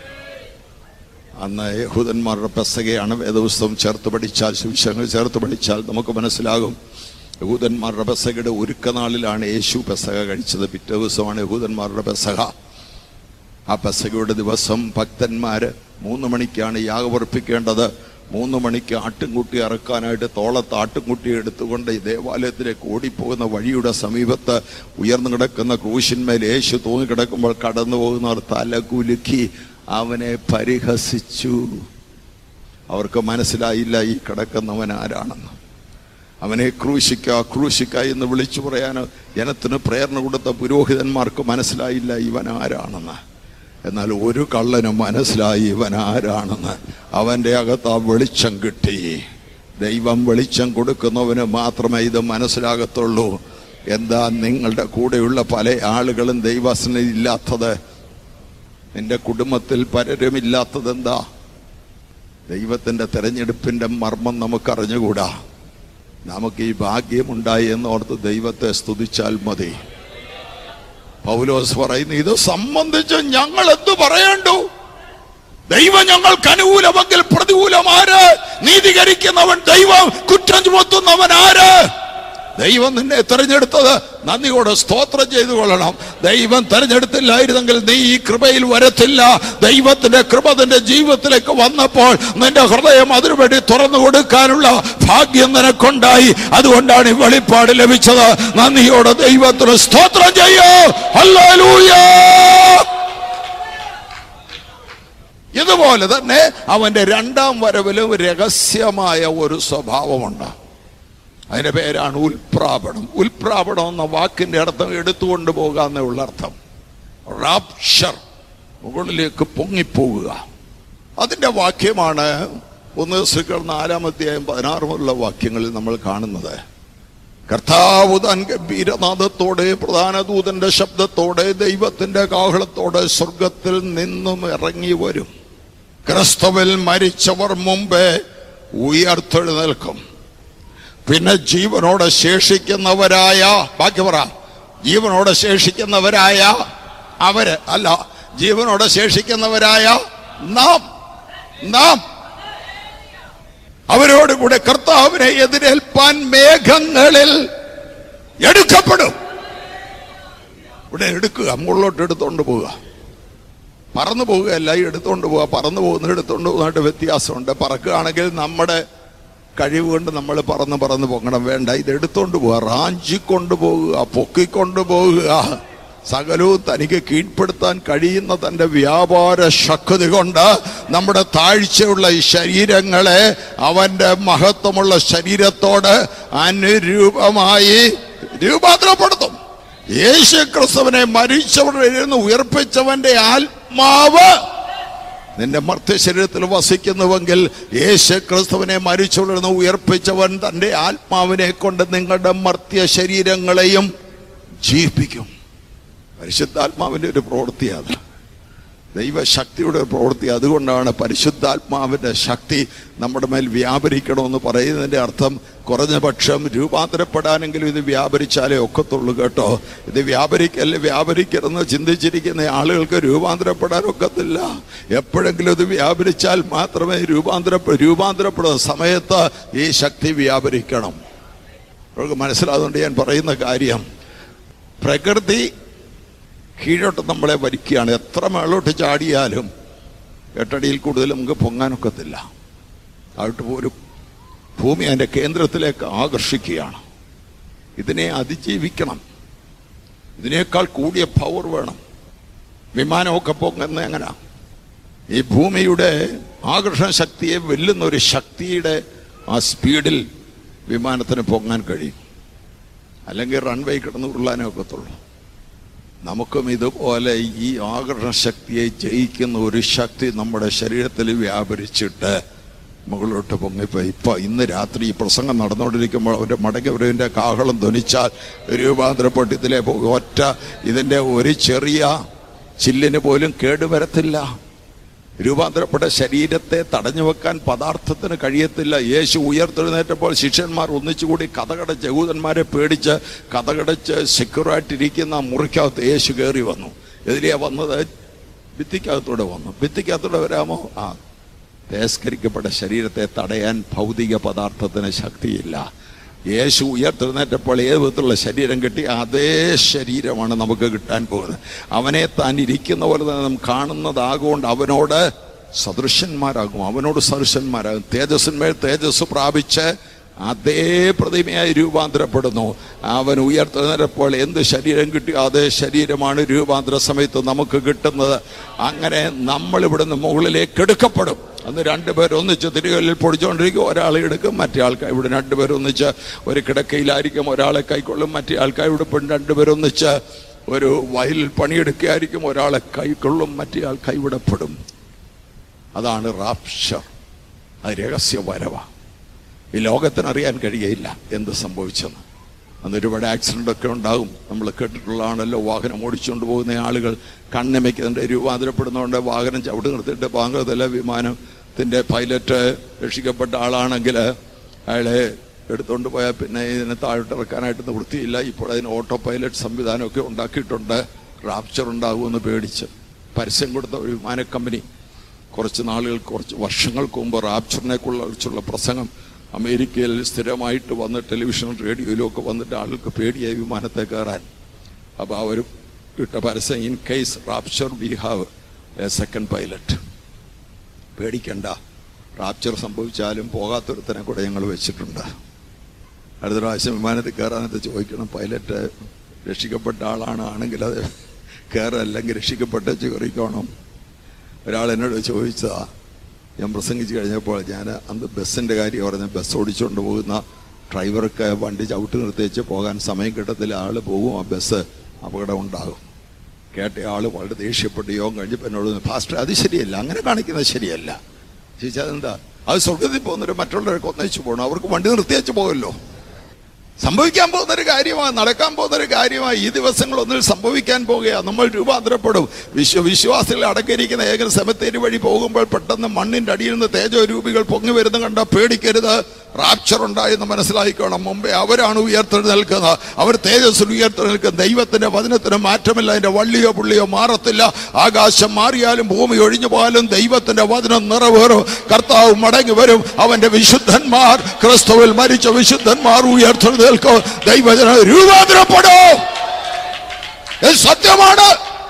അന്ന് യഹൂദന്മാരുടെ പെസകയാണ് വേദപുസ്തകം ചേർത്ത് പഠിച്ചാൽ സുവിശേഷങ്ങൾ ചേർത്ത് പഠിച്ചാൽ നമുക്ക് മനസ്സിലാകും യഹൂദന്മാരുടെ പെസകയുടെ ഒരുക്കനാളിലാണ് യേശു പെസക കഴിച്ചത് പിറ്റേ ദിവസമാണ് യഹൂദന്മാരുടെ പെസക ആ പെസകയുടെ ദിവസം ഭക്തന്മാര് മൂന്ന് മണിക്കാണ് യാഗമർപ്പിക്കേണ്ടത് മൂന്ന് മണിക്ക് ആട്ടിൻകുട്ടി ഇറക്കാനായിട്ട് തോളത്ത് ആട്ടിൻകുട്ടി എടുത്തുകൊണ്ട് ഈ ദേവാലയത്തിലേക്ക് ഓടിപ്പോകുന്ന വഴിയുടെ സമീപത്ത് ഉയർന്നു കിടക്കുന്ന ക്രൂശിന്മേൽ യേശു തൂങ്ങിക്കിടക്കുമ്പോൾ കടന്നു പോകുന്നവർ തല കുലുക്കി അവനെ പരിഹസിച്ചു അവർക്ക് മനസ്സിലായില്ല ഈ കിടക്കുന്നവൻ ആരാണെന്ന് അവനെ ക്രൂശിക്ക ക്രൂശിക്ക എന്ന് വിളിച്ചു പറയാൻ ജനത്തിന് പ്രേരണ കൊടുത്ത പുരോഹിതന്മാർക്ക് മനസ്സിലായില്ല ഇവൻ ആരാണെന്ന് എന്നാൽ ഒരു കള്ളനും മനസ്സിലായി ഇവൻ ആരാണെന്ന് അവന്റെ അകത്ത് ആ വെളിച്ചം കിട്ടി ദൈവം വെളിച്ചം കൊടുക്കുന്നവന് മാത്രമേ ഇത് മനസ്സിലാകത്തുള്ളൂ എന്താ നിങ്ങളുടെ കൂടെയുള്ള പല ആളുകളും ദൈവസന ഇല്ലാത്തത് നിന്റെ കുടുംബത്തിൽ പലരുമില്ലാത്തത് എന്താ ദൈവത്തിന്റെ തെരഞ്ഞെടുപ്പിന്റെ മർമ്മം നമുക്ക് അറിഞ്ഞുകൂടാ നമുക്ക് ഈ ഭാഗ്യമുണ്ടായി എന്നോർത്ത് ദൈവത്തെ സ്തുതിച്ചാൽ മതി പൗലോസ് പറയുന്നു ഇത് സംബന്ധിച്ച് ഞങ്ങൾ എന്തു പറയണ്ടു ദൈവം ഞങ്ങൾക്ക് അനുകൂലമെങ്കിൽ പ്രതികൂലം ആര് നീതീകരിക്കുന്നവൻ ദൈവം കുറ്റം ചുമത്തുന്നവൻ ആര് ദൈവം നിന്നെ തെരഞ്ഞെടുത്തത് നന്ദിയോടെ സ്തോത്രം ചെയ്തു കൊള്ളണം ദൈവം തെരഞ്ഞെടുത്തില്ലായിരുന്നെങ്കിൽ നീ ഈ കൃപയിൽ വരത്തില്ല ദൈവത്തിന്റെ കൃപ നിന്റെ ജീവിതത്തിലേക്ക് വന്നപ്പോൾ നിന്റെ ഹൃദയം അതിനുവേണ്ടി തുറന്നു കൊടുക്കാനുള്ള ഭാഗ്യം നിനക്കുണ്ടായി അതുകൊണ്ടാണ് ഈ വെളിപ്പാട് ലഭിച്ചത് നന്ദിയോടെ ദൈവത്തിന് സ്തോത്രം ചെയ്യോ ഹല്ലേലൂയ ഇതുപോലെ തന്നെ അവന്റെ രണ്ടാം വരവിലും രഹസ്യമായ ഒരു സ്വഭാവമുണ്ട് അതിന്റെ പേരാണ് ഉൽപ്രാപണം ഉൽപ്രാപണം എന്ന വാക്കിന്റെ അർത്ഥം എടുത്തുകൊണ്ട് പോകാന്നേ ഉള്ള അർത്ഥം റാപ്ഷർ മുകളിലേക്ക് പൊങ്ങിപ്പോവുക അതിന്റെ വാക്യമാണ് ഒന്ന് ശ്രീകൾ നാലാമത്തെയായും പതിനാറുമുള്ള വാക്യങ്ങളിൽ നമ്മൾ കാണുന്നത് കർത്താവ് താൻ ഗംഭീരനാഥത്തോടെ പ്രധാന ദൂതന്റെ ശബ്ദത്തോടെ ദൈവത്തിന്റെ കാഹളത്തോടെ സ്വർഗത്തിൽ നിന്നും ഇറങ്ങി വരും ക്രിസ്തുവിൽ മരിച്ചവർ മുമ്പേ ഉയർത്തെഴുന്നേൽക്കും പിന്നെ ജീവനോടെ ശേഷിക്കുന്നവരായ ബാക്കി പറ ജീവനോടെ ശേഷിക്കുന്നവരായ അവര് അല്ല ജീവനോടെ ശേഷിക്കുന്നവരായ നാം നാം അവരോട് കൂടെ കർത്താവിനെ എതിരേൽപ്പാൻ മേഘങ്ങളിൽ എടുക്കപ്പെടും ഇവിടെ എടുക്കുക മുകളിലോട്ട് എടുത്തോണ്ട് പോവുക പറന്നു പോവുകയല്ല ഈ എടുത്തോണ്ട് പോവുക പറന്നു പോകുന്ന എടുത്തോണ്ട് പോകുന്നതായിട്ട് വ്യത്യാസമുണ്ട് പറക്കുകയാണെങ്കിൽ നമ്മുടെ കഴിവ് കൊണ്ട് നമ്മൾ പറന്ന് പറന്ന് പൊങ്ങണം വേണ്ട ഇത് എടുത്തോണ്ട് പോവുക റാഞ്ചിക്കൊണ്ട് പോകുക പൊക്കിക്കൊണ്ട് പോകുക സകലവും തനിക്ക് കീഴ്പ്പെടുത്താൻ കഴിയുന്ന തന്റെ വ്യാപാര ശക്തി കൊണ്ട് നമ്മുടെ താഴ്ചയുള്ള ഈ ശരീരങ്ങളെ അവന്റെ മഹത്വമുള്ള ശരീരത്തോട് അനുരൂപമായി രൂപാന്തരപ്പെടുത്തും യേശു ക്രിസ്തുവിനെ മരിച്ചവരുടെ ഇരുന്ന് ഉയർപ്പിച്ചവന്റെ ആത്മാവ് നിന്റെ മർത്യ ശരീരത്തിൽ വസിക്കുന്നുവെങ്കിൽ യേശു ക്രിസ്തുവിനെ മരിച്ചുകൊണ്ടിരുന്ന് ഉയർപ്പിച്ചവൻ തന്റെ ആത്മാവിനെ കൊണ്ട് നിങ്ങളുടെ മർത്യ ശരീരങ്ങളെയും ജീവിപ്പിക്കും പരിശുദ്ധാത്മാവിന്റെ ഒരു പ്രവൃത്തിയാണ് ദൈവശക്തിയുടെ ഒരു പ്രവൃത്തി അതുകൊണ്ടാണ് പരിശുദ്ധാത്മാവിന്റെ ശക്തി നമ്മുടെ മേൽ വ്യാപരിക്കണമെന്ന് പറയുന്നതിന്റെ അർത്ഥം കുറഞ്ഞ പക്ഷം രൂപാന്തരപ്പെടാനെങ്കിലും ഇത് വ്യാപരിച്ചാലേ ഒക്കത്തുള്ളൂ കേട്ടോ ഇത് വ്യാപരിക്കല്ലേ വ്യാപരിക്കരുതെന്ന് ചിന്തിച്ചിരിക്കുന്ന ആളുകൾക്ക് രൂപാന്തരപ്പെടാൻ ഒക്കത്തില്ല എപ്പോഴെങ്കിലും ഇത് വ്യാപരിച്ചാൽ മാത്രമേ രൂപാന്തര രൂപാന്തരപ്പെടുന്ന സമയത്ത് ഈ ശക്തി വ്യാപരിക്കണം അവർക്ക് മനസ്സിലാകുന്നുണ്ട് ഞാൻ പറയുന്ന കാര്യം പ്രകൃതി കീഴോട്ട് നമ്മളെ വലിക്കുകയാണ് എത്ര മേളോട്ട് ചാടിയാലും എട്ടടിയിൽ കൂടുതൽ നമുക്ക് പൊങ്ങാനൊക്കത്തില്ല ആയിട്ട് പോലും ഭൂമി അതിൻ്റെ കേന്ദ്രത്തിലേക്ക് ആകർഷിക്കുകയാണ് ഇതിനെ അതിജീവിക്കണം ഇതിനേക്കാൾ കൂടിയ പവർ വേണം വിമാനമൊക്കെ പൊങ്ങുന്ന എങ്ങനാ ഈ ഭൂമിയുടെ ആകർഷണ ശക്തിയെ വെല്ലുന്ന ഒരു ശക്തിയുടെ ആ സ്പീഡിൽ വിമാനത്തിന് പൊങ്ങാൻ കഴിയും അല്ലെങ്കിൽ റൺവേ കിടന്ന് ഉരുളാനേ ഒക്കത്തുള്ളൂ നമുക്കും ഇതുപോലെ ഈ ആകർഷണ ശക്തിയെ ജയിക്കുന്ന ഒരു ശക്തി നമ്മുടെ ശരീരത്തിൽ വ്യാപരിച്ചിട്ട് മുകളിലോട്ട് പൊങ്ങിപ്പോയി ഇപ്പൊ ഇന്ന് രാത്രി ഈ പ്രസംഗം നടന്നുകൊണ്ടിരിക്കുമ്പോൾ അവരുടെ മടങ്ങവരവിന്റെ കാഹളം ധ്വനിച്ചാൽ രൂപാന്തരപ്പെട്ട് ഇതിലെ പോകും ഒറ്റ ഇതിന്റെ ഒരു ചെറിയ ചില്ലിന് പോലും കേടുവരത്തില്ല രൂപാന്തരപ്പെട്ട ശരീരത്തെ തടഞ്ഞു വെക്കാൻ പദാർത്ഥത്തിന് കഴിയത്തില്ല യേശു ഉയർത്തെഴുന്നേറ്റപ്പോൾ ശിഷ്യന്മാർ ഒന്നിച്ചുകൂടി കഥകടച്ച് യഹൂദന്മാരെ പേടിച്ച് കഥകടച്ച് സെക്യൂറായിട്ടിരിക്കുന്ന മുറിക്കകത്ത് യേശു കയറി വന്നു എതിരെയാ വന്നത് ഭിത്തിക്കകത്തൂടെ വന്നു ഭിത്തിക്കകത്തൂടെ വരാമോ ആ തേസ്കരിക്കപ്പെട്ട ശരീരത്തെ തടയാൻ ഭൗതിക പദാർത്ഥത്തിന് ശക്തിയില്ല യേശു ഉയർത്തെഴുന്നേറ്റപ്പോൾ ഏത് വിധത്തിലുള്ള ശരീരം കിട്ടി അതേ ശരീരമാണ് നമുക്ക് കിട്ടാൻ പോകുന്നത് അവനെ താൻ ഇരിക്കുന്ന പോലെ തന്നെ നാം കാണുന്നതാകൊണ്ട് അവനോട് സദൃശന്മാരാകും അവനോട് സദൃശന്മാരാകും തേജസ്സിന്മേൽ തേജസ് പ്രാപിച്ച് അതേ പ്രതിമയായി രൂപാന്തരപ്പെടുന്നു അവൻ ഉയർത്തെഴുന്നേറ്റപ്പോൾ എന്ത് ശരീരം കിട്ടിയോ അതേ ശരീരമാണ് രൂപാന്തര സമയത്ത് നമുക്ക് കിട്ടുന്നത് അങ്ങനെ നമ്മൾ ഇവിടുന്ന് മുകളിലേക്ക് എടുക്കപ്പെടും അന്ന് രണ്ടുപേർ ഒന്നിച്ച് തിരികളിൽ പൊടിച്ചുകൊണ്ടിരിക്കും ഒരാളെ എടുക്കും മറ്റേ ആൾക്കാർ ഇവിടെ രണ്ടുപേർ ഒന്നിച്ച് ഒരു കിടക്കയിലായിരിക്കും ഒരാളെ കൈക്കൊള്ളും മറ്റേ ആൾക്കാർ ഇവിടെ പെണ്ണ് രണ്ടുപേർ ഒന്നിച്ച് ഒരു വയലിൽ പണിയെടുക്കുകയായിരിക്കും ഒരാളെ കൈക്കൊള്ളും മറ്റേ ആൾ കൈവിടപ്പെടും അതാണ് റാപ്ഷർ അത് രഹസ്യ വരവ ഈ ലോകത്തിന് അറിയാൻ കഴിയയില്ല എന്ത് സംഭവിച്ചെന്ന് അന്ന് ഒരുപാട് ആക്സിഡന്റ് ഒക്കെ ഉണ്ടാകും നമ്മൾ കേട്ടിട്ടുള്ളതാണല്ലോ വാഹനം ഓടിച്ചുകൊണ്ട് പോകുന്ന ആളുകൾ കണ്ണിമയ്ക്കുന്നുണ്ട് രൂപാന്തരപ്പെടുന്നതുകൊണ്ട് വാഹനം ചവിട്ട് നിർത്തിയിട്ട് പാങ്കത്തിലെ വിമാനത്തിന്റെ പൈലറ്റ് രക്ഷിക്കപ്പെട്ട ആളാണെങ്കിൽ അയാളെ എടുത്തുകൊണ്ട് പോയാൽ പിന്നെ ഇതിനെ താഴോട്ട് ഇറക്കാനായിട്ട് നിവൃത്തിയില്ല ഇപ്പോൾ അതിന് ഓട്ടോ പൈലറ്റ് സംവിധാനമൊക്കെ ഉണ്ടാക്കിയിട്ടുണ്ട് റാപ്ചർ ഉണ്ടാകുമെന്ന് പേടിച്ച് പരസ്യം കൊടുത്ത ഒരു വിമാന കമ്പനി കുറച്ച് നാളുകൾ കുറച്ച് വർഷങ്ങൾക്ക് മുമ്പ് റാപ്ചറിനെ കുറിച്ചുള്ള പ്രസംഗം അമേരിക്കയിൽ സ്ഥിരമായിട്ട് വന്ന് ടെലിവിഷൻ റേഡിയോയിലും ഒക്കെ വന്നിട്ട് ആളുകൾക്ക് പേടിയായി വിമാനത്തെ കയറാൻ അപ്പോൾ അവർ ഇട്ട പരസ്യം in case rapture we have a second pilot പേടിക്കണ്ട റാപ്ചർ സംഭവിച്ചാലും പോകാത്തൊരുത്തനെ കൂടെ ഞങ്ങൾ വെച്ചിട്ടുണ്ട് അടുത്ത പ്രാവശ്യം വിമാനത്തിൽ കയറാനത്ത് ചോദിക്കണം പൈലറ്റ് രക്ഷിക്കപ്പെട്ട ആളാണ് ആണെങ്കിൽ അത് കയറല്ലെങ്കിൽ രക്ഷിക്കപ്പെട്ട കയറിക്കോണം ഒരാൾ എന്നോട് ചോദിച്ചതാ ഞാൻ പ്രസംഗിച്ച് കഴിഞ്ഞപ്പോൾ ഞാൻ അന്ന് ബസ്സിൻ്റെ കാര്യം പറഞ്ഞ ബസ് ഓടിച്ചുകൊണ്ട് പോകുന്ന ഡ്രൈവർക്ക് വണ്ടി ചവിട്ട് നിർത്തിച്ച് പോകാൻ സമയം കിട്ടത്തില്ല ആൾ പോകും ആ ബസ് അപകടം ഉണ്ടാകും കേട്ട ആൾ വളരെ ദേഷ്യപ്പെട്ട് യോഗം കഴിഞ്ഞപ്പോൾ എന്നോട് ഫാസ്റ്റ് അത് ശരിയല്ല അങ്ങനെ കാണിക്കുന്നത് ശരിയല്ല ചോദിച്ചാൽ അതെന്താ അത് സ്വർഗത്തിൽ പോകുന്നവർ മറ്റുള്ളവരൊക്കെ ഒന്നിച്ചു പോകണം അവർക്ക് വണ്ടി നിർത്തിയച്ച് പോകുമല്ലോ സംഭവിക്കാൻ പോകുന്ന ഒരു കാര്യമാണ് നടക്കാൻ പോകുന്ന ഒരു കാര്യമാണ് ഈ ദിവസങ്ങളൊന്നിൽ സംഭവിക്കാൻ പോകുക നമ്മൾ രൂപാന്തരപ്പെടും വിശ്വ വിശ്വാസികൾ അടക്കിയിരിക്കുന്ന ഏക സെമത്തേരി വഴി പോകുമ്പോൾ പെട്ടെന്ന് മണ്ണിന്റെ അടിയിൽ നിന്ന് തേജോ രൂപികൾ പൊങ്ങി വരുന്ന കണ്ട പേടിക്കരുത് റാപ്ചർ ഉണ്ടായെന്ന് മനസ്സിലാക്കിക്കോണം മുമ്പേ അവരാണ് ഉയർത്തെഴുന്നേൽക്കുന്നത് അവർ തേജസ്സിൽ ഉയർത്തെഴുന്നേൽക്കുന്ന ദൈവത്തിന്റെ വചനത്തിന് മാറ്റമില്ല അതിന്റെ വള്ളിയോ പുള്ളിയോ മാറത്തില്ല ആകാശം മാറിയാലും ഭൂമി ഒഴിഞ്ഞു പോയാലും ദൈവത്തിന്റെ വചനം നിറവേറും കർത്താവ് മടങ്ങി വരും അവന്റെ വിശുദ്ധന്മാർ ക്രിസ്തുവിൽ മരിച്ച വിശുദ്ധന്മാർ ഉയർത്തെഴുന്നേൽക്കും ദൈവജന രൂപാന്തരപ്പെടോ ഇത് സത്യമാണ്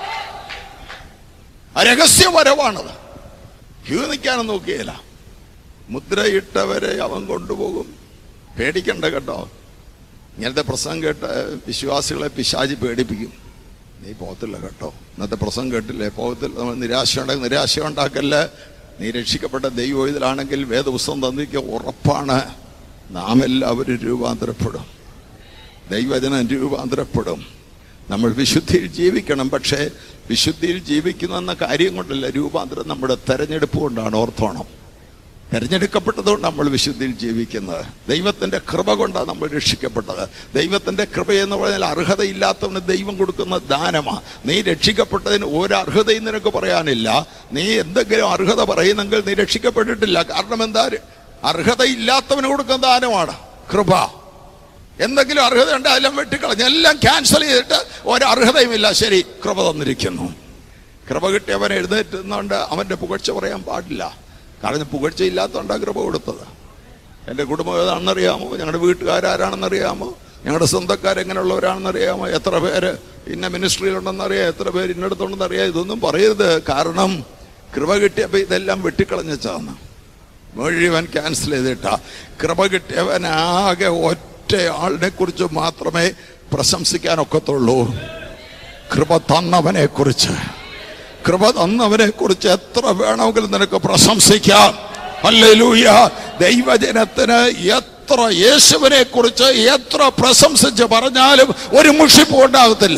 ആ രഹസ്യവരവാണത് ക്യൂ നിൽക്കാനും നോക്കിയില്ല മുദ്രയിട്ടവരെ അവൻ കൊണ്ടുപോകും പേടിക്കണ്ട കേട്ടോ ഇങ്ങനത്തെ പ്രസംഗം കേട്ട് വിശ്വാസികളെ പിശാചി പേടിപ്പിക്കും നീ പോകത്തില്ല കേട്ടോ ഇന്നത്തെ പ്രസംഗം കേട്ടില്ലേ പോകത്തില്ല നമ്മൾ നിരാശ ഉണ്ടെങ്കിൽ നിരാശ ഉണ്ടാക്കല്ല നീ രക്ഷിക്കപ്പെട്ട ദൈവം ഇതിലാണെങ്കിൽ വേദപുസ്തകം തന്നിക്ക് ഉറപ്പാണ് നാം എല്ലാവരും രൂപാന്തരപ്പെടും ദൈവജനം രൂപാന്തരപ്പെടും നമ്മൾ വിശുദ്ധിയിൽ ജീവിക്കണം പക്ഷേ വിശുദ്ധിയിൽ ജീവിക്കുന്ന കാര്യം കൊണ്ടല്ല രൂപാന്തരം നമ്മുടെ തെരഞ്ഞെടുപ്പ് കൊണ്ടാണ് ഓർത്തോണം തെരഞ്ഞെടുക്കപ്പെട്ടതുകൊണ്ട് നമ്മൾ വിശുദ്ധിയിൽ ജീവിക്കുന്നത് ദൈവത്തിന്റെ കൃപ കൊണ്ടാണ് നമ്മൾ രക്ഷിക്കപ്പെട്ടത് ദൈവത്തിന്റെ കൃപ എന്ന് പറഞ്ഞാൽ അർഹതയില്ലാത്തവന് ദൈവം കൊടുക്കുന്ന ദാനമാണ് നീ രക്ഷിക്കപ്പെട്ടതിന് ഒരു അർഹതയും നിനക്ക് പറയാനില്ല നീ എന്തെങ്കിലും അർഹത പറയുന്നെങ്കിൽ നീ രക്ഷിക്കപ്പെട്ടിട്ടില്ല കാരണം എന്താ അർഹതയില്ലാത്തവന് കൊടുക്കുന്ന ദാനമാണ് കൃപ എന്തെങ്കിലും അർഹത ഉണ്ട് അതെല്ലാം വെട്ടിക്കളഞ്ഞ് എല്ലാം ക്യാൻസൽ ചെയ്തിട്ട് ഒരു അർഹതയുമില്ല ശരി കൃപ തന്നിരിക്കുന്നു കൃപ കിട്ടിയവൻ എഴുന്നേറ്റുന്നതുകൊണ്ട് അവന്റെ പുകഴ്ച പറയാൻ പാടില്ല കാരണം പുകഴ്ച ഇല്ലാത്തതുകൊണ്ടാണ് കൃപ കൊടുത്തത് എൻ്റെ കുടുംബം ഏതാണെന്നറിയാമോ ഞങ്ങളുടെ വീട്ടുകാരാരാണെന്നറിയാമോ ഞങ്ങളുടെ സ്വന്തക്കാരെങ്ങനെയുള്ളവരാണെന്നറിയാമോ എത്ര പേര് ഇന്ന മിനിസ്ട്രിയിലുണ്ടെന്നറിയാം എത്ര പേര് ഇന്നടത്തുണ്ടെന്നറിയാം ഇതൊന്നും പറയരുത് കാരണം കൃപ കിട്ടിയപ്പോൾ ഇതെല്ലാം വെട്ടിക്കളഞ്ഞാന്ന് മുഴുവൻ ക്യാൻസൽ ചെയ്തിട്ട കൃപ കിട്ടിയവൻ ആകെ ഒറ്റ ആളിനെ കുറിച്ച് മാത്രമേ പ്രശംസിക്കാൻ ഒക്കത്തുള്ളൂ കൃപ തന്നവനെ കുറിച്ച് കൃപ തന്നവനെ കുറിച്ച് എത്ര വേണമെങ്കിലും നിനക്ക് പ്രശംസിക്കാം ഹല്ലേലൂയ ദൈവജനത്തിന് എത്ര യേശുവിനെ കുറിച്ച് എത്ര പ്രശംസിച്ച് പറഞ്ഞാലും ഒരു മുഷിപ്പ് ഉണ്ടാകത്തില്ല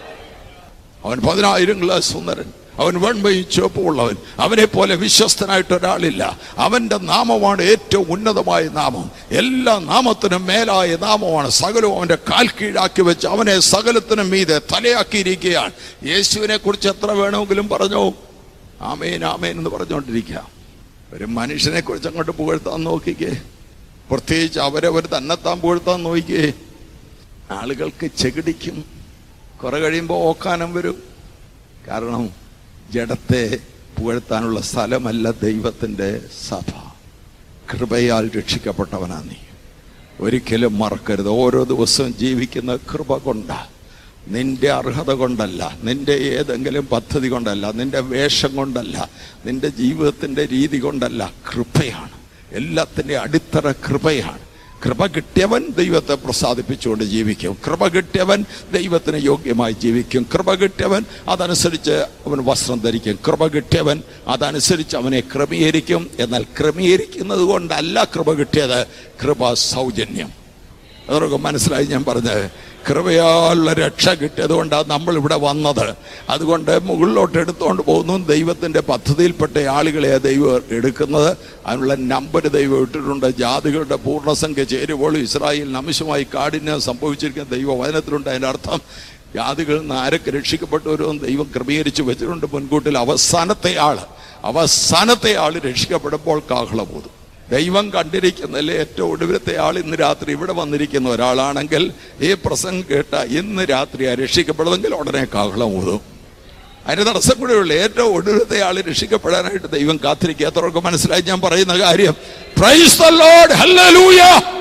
അവൻ പതിനായിരം ഗ്ലാസ് സുന്ദരൻ അവൻ വെൺമയും ചുവപ്പുള്ളവൻ അവനെ പോലെ വിശ്വസ്തനായിട്ട് ഒരാളില്ല അവന്റെ നാമമാണ് ഏറ്റവും ഉന്നതമായ നാമം എല്ലാ നാമത്തിനും മേലായ നാമമാണ് സകലവും അവന്റെ കാൽ കീഴാക്കി വെച്ച് അവനെ സകലത്തിനും മീതെ തലയാക്കിയിരിക്കുകയാണ് യേശുവിനെ കുറിച്ച് എത്ര വേണമെങ്കിലും പറഞ്ഞോ ആമേൻ ആമേൻ എന്ന് പറഞ്ഞുകൊണ്ടിരിക്കുക ഒരു മനുഷ്യനെ കുറിച്ച് അങ്ങോട്ട് പുകഴ്ത്താൻ നോക്കിക്കേ പ്രത്യേകിച്ച് അവരവർ തന്നെത്താൻ പുകഴ്ത്താൻ നോക്കിക്കേ ആളുകൾക്ക് ചെകിടിക്കും കുറെ കഴിയുമ്പോൾ ഓക്കാനം വരും കാരണം ജഡത്തെ പുകഴ്ത്താനുള്ള സ്ഥലമല്ല ദൈവത്തിൻ്റെ സഭ കൃപയാൽ രക്ഷിക്കപ്പെട്ടവനാ നീ ഒരിക്കലും മറക്കരുത് ഓരോ ദിവസവും ജീവിക്കുന്ന കൃപ കൊണ്ട നിന്റെ അർഹത കൊണ്ടല്ല നിന്റെ ഏതെങ്കിലും പദ്ധതി കൊണ്ടല്ല നിന്റെ വേഷം കൊണ്ടല്ല നിന്റെ ജീവിതത്തിൻ്റെ രീതി കൊണ്ടല്ല കൃപയാണ് എല്ലാത്തിൻ്റെ അടിത്തറ കൃപയാണ് കൃപ കിട്ടിയവൻ ദൈവത്തെ പ്രസാദിപ്പിച്ചുകൊണ്ട് ജീവിക്കും കൃപ കിട്ടിയവൻ ദൈവത്തിന് യോഗ്യമായി ജീവിക്കും കൃപ കിട്ടിയവൻ അതനുസരിച്ച് അവൻ വസ്ത്രം ധരിക്കും കൃപ കിട്ടിയവൻ അതനുസരിച്ച് അവനെ ക്രമീകരിക്കും എന്നാൽ ക്രമീകരിക്കുന്നത് കൊണ്ടല്ല കൃപ കിട്ടിയത് കൃപ സൗജന്യം അതൊക്കെ മനസ്സിലായി ഞാൻ പറഞ്ഞത് കൃപയാലുള്ള രക്ഷ കിട്ടിയത് കൊണ്ടാണ് നമ്മൾ ഇവിടെ വന്നത് അതുകൊണ്ട് മുകളിലോട്ട് എടുത്തുകൊണ്ട് പോകുന്നു ദൈവത്തിൻ്റെ പദ്ധതിയിൽപ്പെട്ട ആളുകളെ ദൈവം എടുക്കുന്നത് അതിനുള്ള നമ്പർ ദൈവം ഇട്ടിട്ടുണ്ട് ജാതികളുടെ പൂർണ്ണസംഖ്യ ചേരുമ്പോൾ ഇസ്രായേൽ നമിഷമായി കാഠിന്യം സംഭവിച്ചിരിക്കുന്ന ദൈവവചനത്തിലുണ്ട് അതിൻ്റെ അർത്ഥം ജാതികളിൽ നിന്ന് ആരൊക്കെ രക്ഷിക്കപ്പെട്ടവരും ദൈവം ക്രമീകരിച്ച് വെച്ചിട്ടുണ്ട് മുൻകൂട്ടിൽ അവസാനത്തെ ആള് അവസാനത്തെ ആള് രക്ഷിക്കപ്പെടുമ്പോൾ കാഹളബോധം ദൈവം കണ്ടിരിക്കുന്നതിൽ ഏറ്റവും ഒടുവിലത്തെ ആൾ ഇന്ന് രാത്രി ഇവിടെ വന്നിരിക്കുന്ന ഒരാളാണെങ്കിൽ ഈ പ്രസംഗം കേട്ട ഇന്ന് രാത്രി രക്ഷിക്കപ്പെടുമെങ്കിൽ ഉടനെ കാഹളം ഊതും അതിന് തടസ്സം കൂടെയുള്ള ഏറ്റവും ഒടുവിലത്തെ ആൾ രക്ഷിക്കപ്പെടാനായിട്ട് ദൈവം കാത്തിരിക്കുക അത്രയൊക്കെ മനസ്സിലായി ഞാൻ പറയുന്ന കാര്യം പ്രൈസ് ദ ലോർഡ് ഹല്ലേലൂയ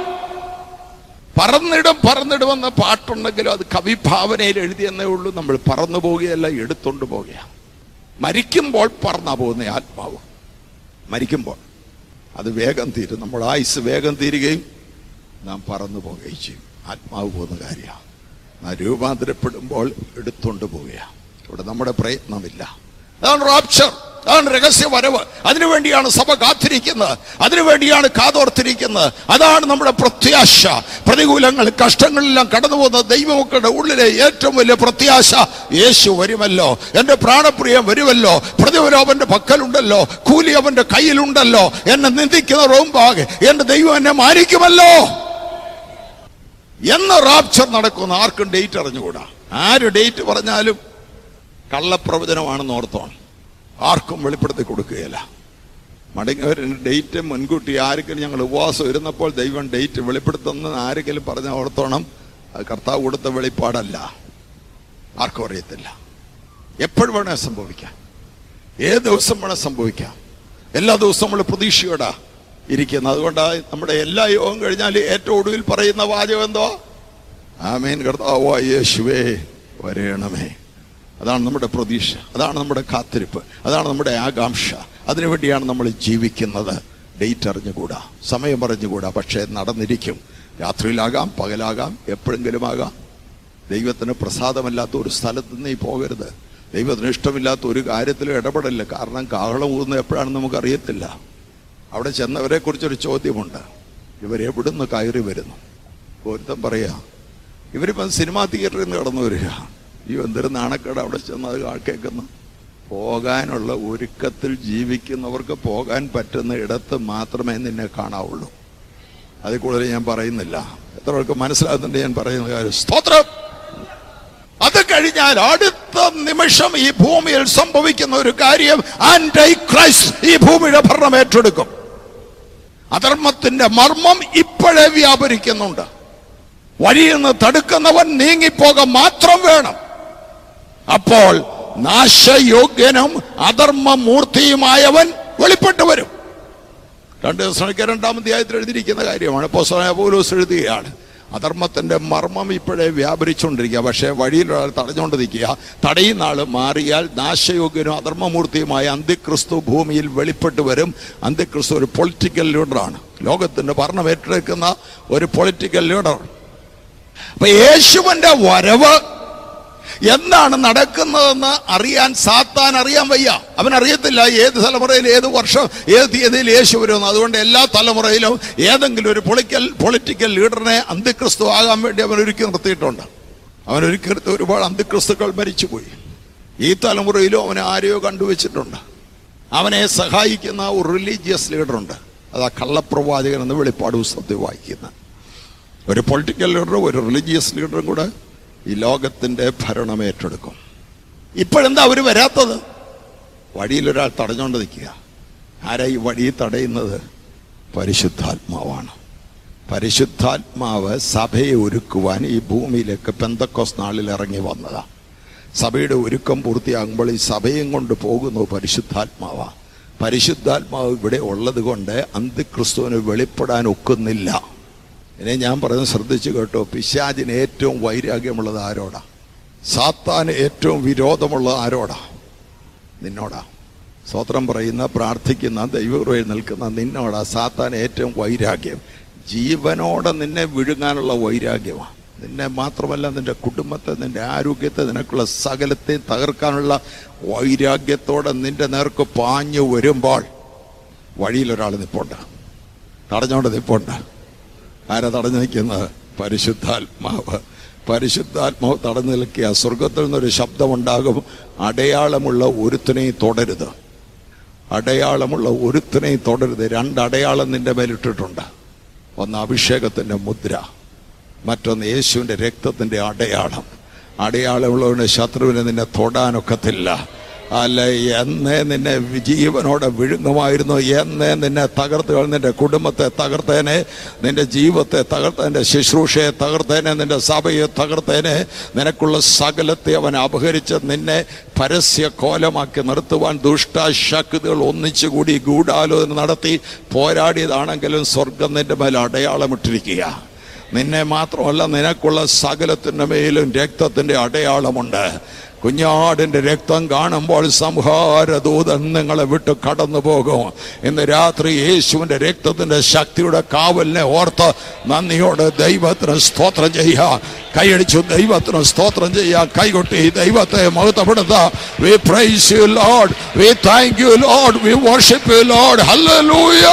പറന്നിടും പറന്നിടുമെന്ന പാട്ടുണ്ടെങ്കിലും അത് കവിഭാവനയിൽ എഴുതിയെന്നേ ഉള്ളൂ നമ്മൾ പറന്നു പോവുകയല്ല എടുത്തുകൊണ്ട് പോവുകയാണ് മരിക്കുമ്പോൾ പറന്നാ പോകുന്ന ആത്മാവ് മരിക്കുമ്പോൾ അത് വേഗം തീരും നമ്മുടെ ആയുസ് വേഗം തീരുകയും നാം പറന്നു പോവുകയും ചെയ്യും ആത്മാവ് പോകുന്ന കാര്യമാണ് നാം രൂപാന്തരപ്പെടുമ്പോൾ എടുത്തുകൊണ്ട് പോവുകയാണ് ഇവിടെ നമ്മുടെ പ്രയത്നമില്ല അതാണ് റാപ്ചർ അതാണ് രഹസ്യ വരവ് അതിനുവേണ്ടിയാണ് സഭ കാത്തിരിക്കുന്നത് അതിനുവേണ്ടിയാണ് കാതോർത്തിരിക്കുന്നത് അതാണ് നമ്മുടെ പ്രത്യാശ പ്രതികൂലങ്ങൾ കഷ്ടങ്ങളെല്ലാം കടന്നു പോകുന്ന ദൈവമക്കളുടെ ഉള്ളിലെ ഏറ്റവും വലിയ പ്രത്യാശ യേശു വരുമല്ലോ എൻ്റെ പ്രാണപ്രിയം വരുമല്ലോ പ്രതിഫലം അവൻ്റെ പക്കലുണ്ടല്ലോ കൂലി അവൻ്റെ കയ്യിലുണ്ടല്ലോ എന്നെ നിന്ദിക്കുന്ന റോംബാകെ എൻ്റെ ദൈവം എന്നെ മാനിക്കുമല്ലോ എന്ന് റാപ്ചർ നടക്കുന്ന ആർക്കും ഡേറ്റ് അറിഞ്ഞുകൂടാ ആര് ഡേറ്റ് പറഞ്ഞാലും കള്ളപ്രവചനമാണെന്ന് ഓർത്തോണം ആർക്കും വെളിപ്പെടുത്തി കൊടുക്കുകയില്ല മടങ്ങിയവരുടെ ഡേറ്റ് മുൻകൂട്ടി ആരെങ്കിലും ഞങ്ങൾ ഉപവാസം ഇരുന്നപ്പോൾ ദൈവം ഡേറ്റ് വെളിപ്പെടുത്തുന്ന ആരെങ്കിലും പറഞ്ഞ ഓർത്തോണം അത് കർത്താവ് കൊടുത്ത വെളിപ്പാടല്ല ആർക്കും അറിയത്തില്ല എപ്പോഴും വേണേ സംഭവിക്കാം ഏത് ദിവസം വേണേ സംഭവിക്കാം എല്ലാ ദിവസവും നമ്മൾ പ്രതീക്ഷയോടാ ഇരിക്കുന്നത് അതുകൊണ്ടാണ് നമ്മുടെ എല്ലാ യോഗം കഴിഞ്ഞാൽ ഏറ്റവും ഒടുവിൽ പറയുന്ന വാചകം എന്തോ ആമേൻ കർത്താവോ യേശുവേ വരേണമേ അതാണ് നമ്മുടെ പ്രതീക്ഷ അതാണ് നമ്മുടെ കാത്തിരിപ്പ് അതാണ് നമ്മുടെ ആകാംക്ഷ അതിനുവേണ്ടിയാണ് നമ്മൾ ജീവിക്കുന്നത് ഡേറ്റ് അറിഞ്ഞുകൂടാ സമയം അറിഞ്ഞുകൂടാ പക്ഷേ നടന്നിരിക്കും രാത്രിയിലാകാം പകലാകാം എപ്പോഴെങ്കിലും ആകാം ദൈവത്തിന് പ്രസാദമല്ലാത്ത ഒരു സ്ഥലത്ത് നീ പോകരുത് ദൈവത്തിന് ഇഷ്ടമില്ലാത്ത ഒരു കാര്യത്തിലും ഇടപെടില്ല കാരണം കാഹളം ഊതുന്നത് എപ്പോഴാണെന്ന് നമുക്കറിയത്തില്ല അവിടെ ചെന്നവരെ കുറിച്ചൊരു ചോദ്യമുണ്ട് ഇവരെവിടുന്ന് കയറി വരുന്നു ഒരുത്തൻ പറയാ ഇവരിപ്പം സിനിമാ തിയേറ്ററിൽ നിന്ന് കടന്നു വരിക ഈ എന്തൊരു നാണക്കേട് അവിടെ ചെന്ന് അത് കാ- കേൾക്കുന്നു പോകാനുള്ള ഒരുക്കത്തിൽ ജീവിക്കുന്നവർക്ക് പോകാൻ പറ്റുന്ന ഇടത്ത് മാത്രമേ നിന്നെ കാണാവുള്ളൂ അതിൽ കൂടുതൽ ഞാൻ പറയുന്നില്ല എത്ര പേർക്ക് മനസ്സിലാകുന്നുണ്ട് ഞാൻ പറയുന്ന കാര്യം സ്തോത്രം അത് കഴിഞ്ഞാൽ അടുത്ത നിമിഷം ഈ ഭൂമിയിൽ സംഭവിക്കുന്ന ഒരു കാര്യം ആന്റൈ ക്രൈസ്റ്റ് ഈ ഭൂമിയുടെ ഭരണം ഏറ്റെടുക്കും അധർമ്മത്തിന്റെ മർമ്മം ഇപ്പോഴേ വ്യാപരിക്കുന്നുണ്ട് വഴിയിൽ നിന്ന് തടുക്കുന്നവൻ നീങ്ങിപ്പോക മാത്രം വേണം അപ്പോൾ നാശയോഗ്യനും അധർമ്മ മൂർത്തിയുമായവൻ വെളിപ്പെട്ടു വരും രണ്ട് ദിവസം രണ്ടാം അധ്യായത്തിൽ എഴുതിയിരിക്കുന്ന കാര്യമാണ് പോസ്തലനായ പൗലോസ് എഴുതുകയാണ് അധർമ്മത്തിന്റെ മർമ്മം ഇപ്പോഴേ വ്യാപരിച്ചുകൊണ്ടിരിക്കുക പക്ഷേ വഴിയിൽ ഒരാൾ തടഞ്ഞുകൊണ്ട് നിൽക്കുക തടയുന്ന ആൾ മാറിയാൽ നാശയോഗ്യനും അധർമ്മമൂർത്തിയുമായ അന്ത്യക്രിസ്തു ഭൂമിയിൽ വെളിപ്പെട്ട് വരും അന്ത്യക്രിസ്തു ഒരു പൊളിറ്റിക്കൽ ലീഡറാണ് ലോകത്തിന്റെ ഭരണം ഏറ്റെടുക്കുന്ന ഒരു പൊളിറ്റിക്കൽ ലീഡർ അപ്പൊ യേശുവിന്റെ വരവ് എന്താണ് നടക്കുന്നതെന്ന് അറിയാൻ സാത്താൻ അറിയാൻ വയ്യ അവൻ അറിയത്തില്ല ഏത് തലമുറയിൽ ഏത് വർഷം ഏത് തീയതിയിൽ യേശു വരുമെന്ന് അതുകൊണ്ട് എല്ലാ തലമുറയിലും ഏതെങ്കിലും ഒരു പൊളിക്കൽ പൊളിറ്റിക്കൽ ലീഡറിനെ അന്ത്യക്രിസ്തു ആകാൻ വേണ്ടി അവൻ ഒരുക്കി നിർത്തിയിട്ടുണ്ട് അവൻ ഒരുക്കി നിർത്തി ഒരുപാട് അന്ത്യക്രിസ്തുക്കൾ മരിച്ചുപോയി ഈ തലമുറയിലും അവനെ ആരെയോ കണ്ടുവച്ചിട്ടുണ്ട് അവനെ സഹായിക്കുന്ന ഒരു റിലീജിയസ് ലീഡറുണ്ട് അത് ആ കള്ളപ്രവാചകൻ എന്ന് വെളിപ്പാട് പുസ്തകത്തിൽ വായിക്കുന്ന ഒരു പൊളിറ്റിക്കൽ ലീഡറും ഒരു റിലീജിയസ് ലീഡറും കൂടെ ഈ ലോകത്തിന്റെ ഭരണം ഏറ്റെടുക്കും ഇപ്പോഴെന്താ അവർ വരാത്തത് വഴിയിലൊരാൾ തടഞ്ഞുകൊണ്ട് നിൽക്കുക ആരാ ഈ വഴി തടയുന്നത് പരിശുദ്ധാത്മാവാണ് പരിശുദ്ധാത്മാവ് സഭയെ ഒരുക്കുവാൻ ഈ ഭൂമിയിലേക്ക് പെന്തക്കോസ് നാളിൽ ഇറങ്ങി വന്നതാ സഭയുടെ ഒരുക്കം പൂർത്തിയാകുമ്പോൾ ഈ സഭയും കൊണ്ട് പോകുന്നു പരിശുദ്ധാത്മാവാ പരിശുദ്ധാത്മാവ് ഇവിടെ ഉള്ളത് കൊണ്ട് അന്തിക്രിസ്തുവിന് വെളിപ്പെടാൻ ഒക്കുന്നില്ല ഇനി ഞാൻ പറയുന്നത് ശ്രദ്ധിച്ചു കേട്ടോ പിശാചിന് ഏറ്റവും വൈരാഗ്യമുള്ളത് ആരോടാ സാത്താന് ഏറ്റവും വിരോധമുള്ളത് ആരോടാ നിന്നോടാ സ്വത്രം പറയുന്ന പ്രാർത്ഥിക്കുന്ന ദൈവകൃപയിൽ നിൽക്കുന്ന നിന്നോടാ സാത്താൻ ഏറ്റവും വൈരാഗ്യം ജീവനോടെ നിന്നെ വിഴുങ്ങാനുള്ള വൈരാഗ്യമാണ് നിന്നെ മാത്രമല്ല നിന്റെ കുടുംബത്തെ നിന്റെ ആരോഗ്യത്തെ നിനക്കുള്ള സകലത്തെ തകർക്കാനുള്ള വൈരാഗ്യത്തോടെ നിന്റെ നേർക്ക് പാഞ്ഞു വരുമ്പോൾ വഴിയിലൊരാൾ നിപ്പുണ്ട് തടഞ്ഞോണ്ട് നിപ്പുണ്ട് ആരാ തടഞ്ഞു നിൽക്കുന്നത് പരിശുദ്ധാത്മാവ് പരിശുദ്ധാത്മാവ് തടഞ്ഞു നിൽക്കുക സ്വർഗത്തിൽ നിന്നൊരു ശബ്ദമുണ്ടാകും അടയാളമുള്ള ഒരുത്തനെയും തുടരുത് അടയാളമുള്ള ഒരുത്തനെയും തുടരുത് രണ്ട് അടയാളം നിന്റെ മേലിട്ടിട്ടുണ്ട് ഒന്ന് അഭിഷേകത്തിന്റെ മുദ്ര മറ്റൊന്ന് യേശുവിന്റെ രക്തത്തിന്റെ അടയാളം അടയാളമുള്ളവന് ശത്രുവിനെ നിന്നെ തൊടാനൊക്കത്തില്ല അല്ല എന്നേ നിന്നെ ജീവനോടെ വിഴുങ്ങുമായിരുന്നു എന്നേ നിന്നെ തകർത്ത് നിന്റെ കുടുംബത്തെ തകർത്തേനെ നിന്റെ ജീവിതത്തെ തകർത്തേനെ ശുശ്രൂഷയെ തകർത്തേനെ നിന്റെ സഭയെ തകർത്തേനെ നിനക്കുള്ള സകലത്തെ അവൻ അപഹരിച്ച് നിന്നെ പരസ്യ കോലമാക്കി നിർത്തുവാൻ ദുഷ്ടശക്തികൾ ഒന്നിച്ചുകൂടി ഗൂഢാലോചന നടത്തി പോരാടിയതാണെങ്കിലും സ്വർഗം നിന്റെ മേൽ അടയാളമിട്ടിരിക്കുക നിന്നെ മാത്രമല്ല നിനക്കുള്ള സകലത്തിൻ്റെ മേലും രക്തത്തിൻ്റെ അടയാളമുണ്ട് കുഞ്ഞാടിന്റെ രക്തം കാണുമ്പോൾ സംഹാരദൂതൻ നിങ്ങളെ വിട്ട് കടന്നു പോകും ഇന്ന് രാത്രി യേശുവിന്റെ രക്തത്തിന്റെ ശക്തിയുടെ കാവലിനെ ഓർത്ത് നന്ദിയോടെ ദൈവത്തിന് സ്തോത്രം ചെയ്യുക കൈയടിച്ചു ദൈവത്തിന് സ്തോത്രം ചെയ്യുക കൈകൊട്ടി ദൈവത്തെ മഹത്വപ്പെടുത്ത we praise you lord we thank you lord we worship you lord hallelujah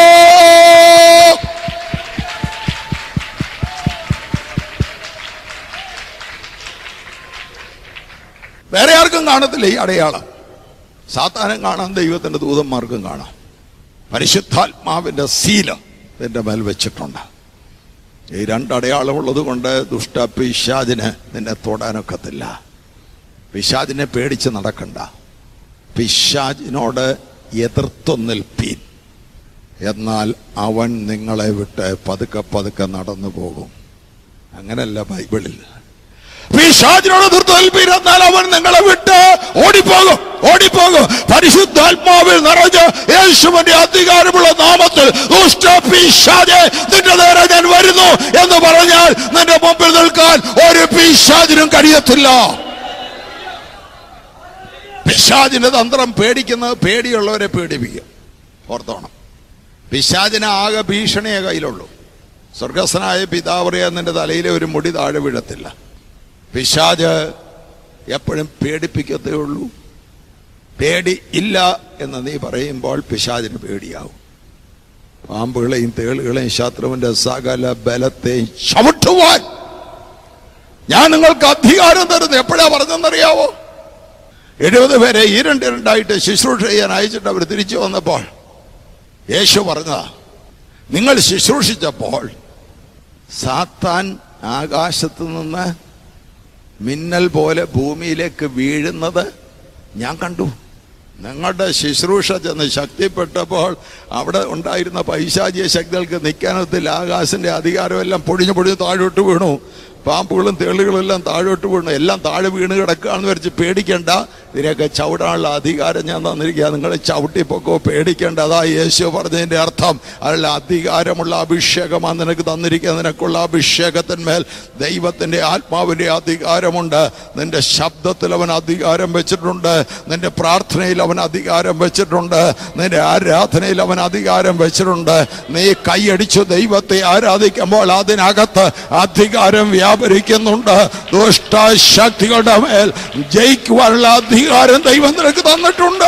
വേറെ ആർക്കും കാണത്തില്ല ഈ അടയാളം സാത്താനം കാണാൻ ദൈവത്തിന്റെ ദൂതന്മാർക്കും കാണാം പരിശുദ്ധാത്മാവിന്റെ സീല നിന്റെ മേൽ വെച്ചിട്ടുണ്ട് ഈ രണ്ടടയാളം ഉള്ളത് കൊണ്ട് ദുഷ്ട പിശാചിന് നിന്നെ തൊടാനൊക്കത്തില്ല പിശാചിനെ പേടിച്ച് നടക്കണ്ട പിശാചിനോട് എതിർത്തു നിൽപ്പീൻ എന്നാൽ അവൻ നിങ്ങളെ വിട്ട് പതുക്കെ പതുക്കെ നടന്നു പോകും അങ്ങനല്ല ബൈബിളിൽ പിശാചിനോട് എതിർത്ത് നിൽപ്പീൻ എന്നാൽ അവൻ നിങ്ങളെ വിട്ട് ഓടിപ്പോകും ഓടിപ്പോകും പരിശുദ്ധാത്മാവിൽ നിറഞ്ഞ് യേശുവിന്റെ അധികാരമുള്ള നാമത്തിൽ ദുഷ്ട പിശാചെ നിന്റെ നേരെ ഞാൻ വരുന്നു എന്ന് പറഞ്ഞാൽ നിന്റെ മുമ്പിൽ നിൽക്കാൻ ഒരു പിശാചിനും കഴിയത്തില്ല പിശാചിന്റെ തന്ത്രം പേടിക്കുന്നത് പേടിയുള്ളവരെ പേടിപ്പിക്കും ഓർത്തോണം പിശാചിന് ആകെ ഭീഷണിയെ കയ്യിലുള്ളൂ സ്വർഗസ്വനായ പിതാവറിയ നിന്റെ തലയിലെ ഒരു മുടി താഴെ വീഴത്തില്ല പിശാജ് എപ്പോഴും പേടിപ്പിക്കത്തേ ഉള്ളൂ പേടി ഇല്ല എന്ന് നീ പറയുമ്പോൾ പിശാചിന് പേടിയാവും പാമ്പുകളെയും തേളുകളെയും ശത്രുവിന്റെ സകല ബലത്തെയും ചവിട്ടുവാൻ ഞാൻ നിങ്ങൾക്ക് അധികാരം തരുന്നു എപ്പോഴാ പറഞ്ഞെന്നറിയാവോ എഴുപത് പേരെ ഈ രണ്ട് രണ്ടായിട്ട് ശുശ്രൂഷ ചെയ്യാൻ അയച്ചിട്ട് അവർ തിരിച്ചു വന്നപ്പോൾ യേശു പറഞ്ഞതാ നിങ്ങൾ ശുശ്രൂഷിച്ചപ്പോൾ സാത്താൻ ആകാശത്ത് നിന്ന് മിന്നൽ പോലെ ഭൂമിയിലേക്ക് വീഴുന്നത് ഞാൻ കണ്ടു നിങ്ങളുടെ ശുശ്രൂഷ ചെന്ന് ശക്തിപ്പെട്ടപ്പോൾ അവിടെ ഉണ്ടായിരുന്ന പൈശാചിക ശക്തികൾക്ക് നിൽക്കാനത്തിൽ ആകാശന്റെ അധികാരമെല്ലാം പൊടിഞ്ഞു പൊടിഞ്ഞ് താഴോട്ട് വീണു പാമ്പുകളും തേളുകളും എല്ലാം താഴോട്ട് വീണു എല്ലാം താഴെ വീണ് കിടക്കുകയാണെന്ന് വരച്ച് പേടിക്കേണ്ട ഇതിനൊക്കെ ചവിടാനുള്ള അധികാരം ഞാൻ തന്നിരിക്കുക നിങ്ങൾ ചവിട്ടിപ്പൊക്കോ പേടിക്കേണ്ട അതാ യേശു പറഞ്ഞതിന്റെ അർത്ഥം അതിനുള്ള അധികാരമുള്ള അഭിഷേകമാണ് നിനക്ക് തന്നിരിക്കുക നിനക്കുള്ള അഭിഷേകത്തിന്മേൽ ദൈവത്തിന്റെ ആത്മാവിന്റെ അധികാരമുണ്ട് നിന്റെ ശബ്ദത്തിൽ അവൻ അധികാരം വെച്ചിട്ടുണ്ട് നിന്റെ പ്രാർത്ഥനയിൽ അവൻ അധികാരം വെച്ചിട്ടുണ്ട് നിന്റെ ആരാധനയിൽ അവൻ അധികാരം വെച്ചിട്ടുണ്ട് നീ കൈയടിച്ചു ദൈവത്തെ ആരാധിക്കുമ്പോൾ അതിനകത്ത് അധികാരം വ്യാപരിക്കുന്നുണ്ട് ദുഷ്ടശക്തികളുടെ മേൽ ജയിക്കുവാനുള്ള അധികാരം ദൈവം നിനക്ക് തന്നിട്ടുണ്ട്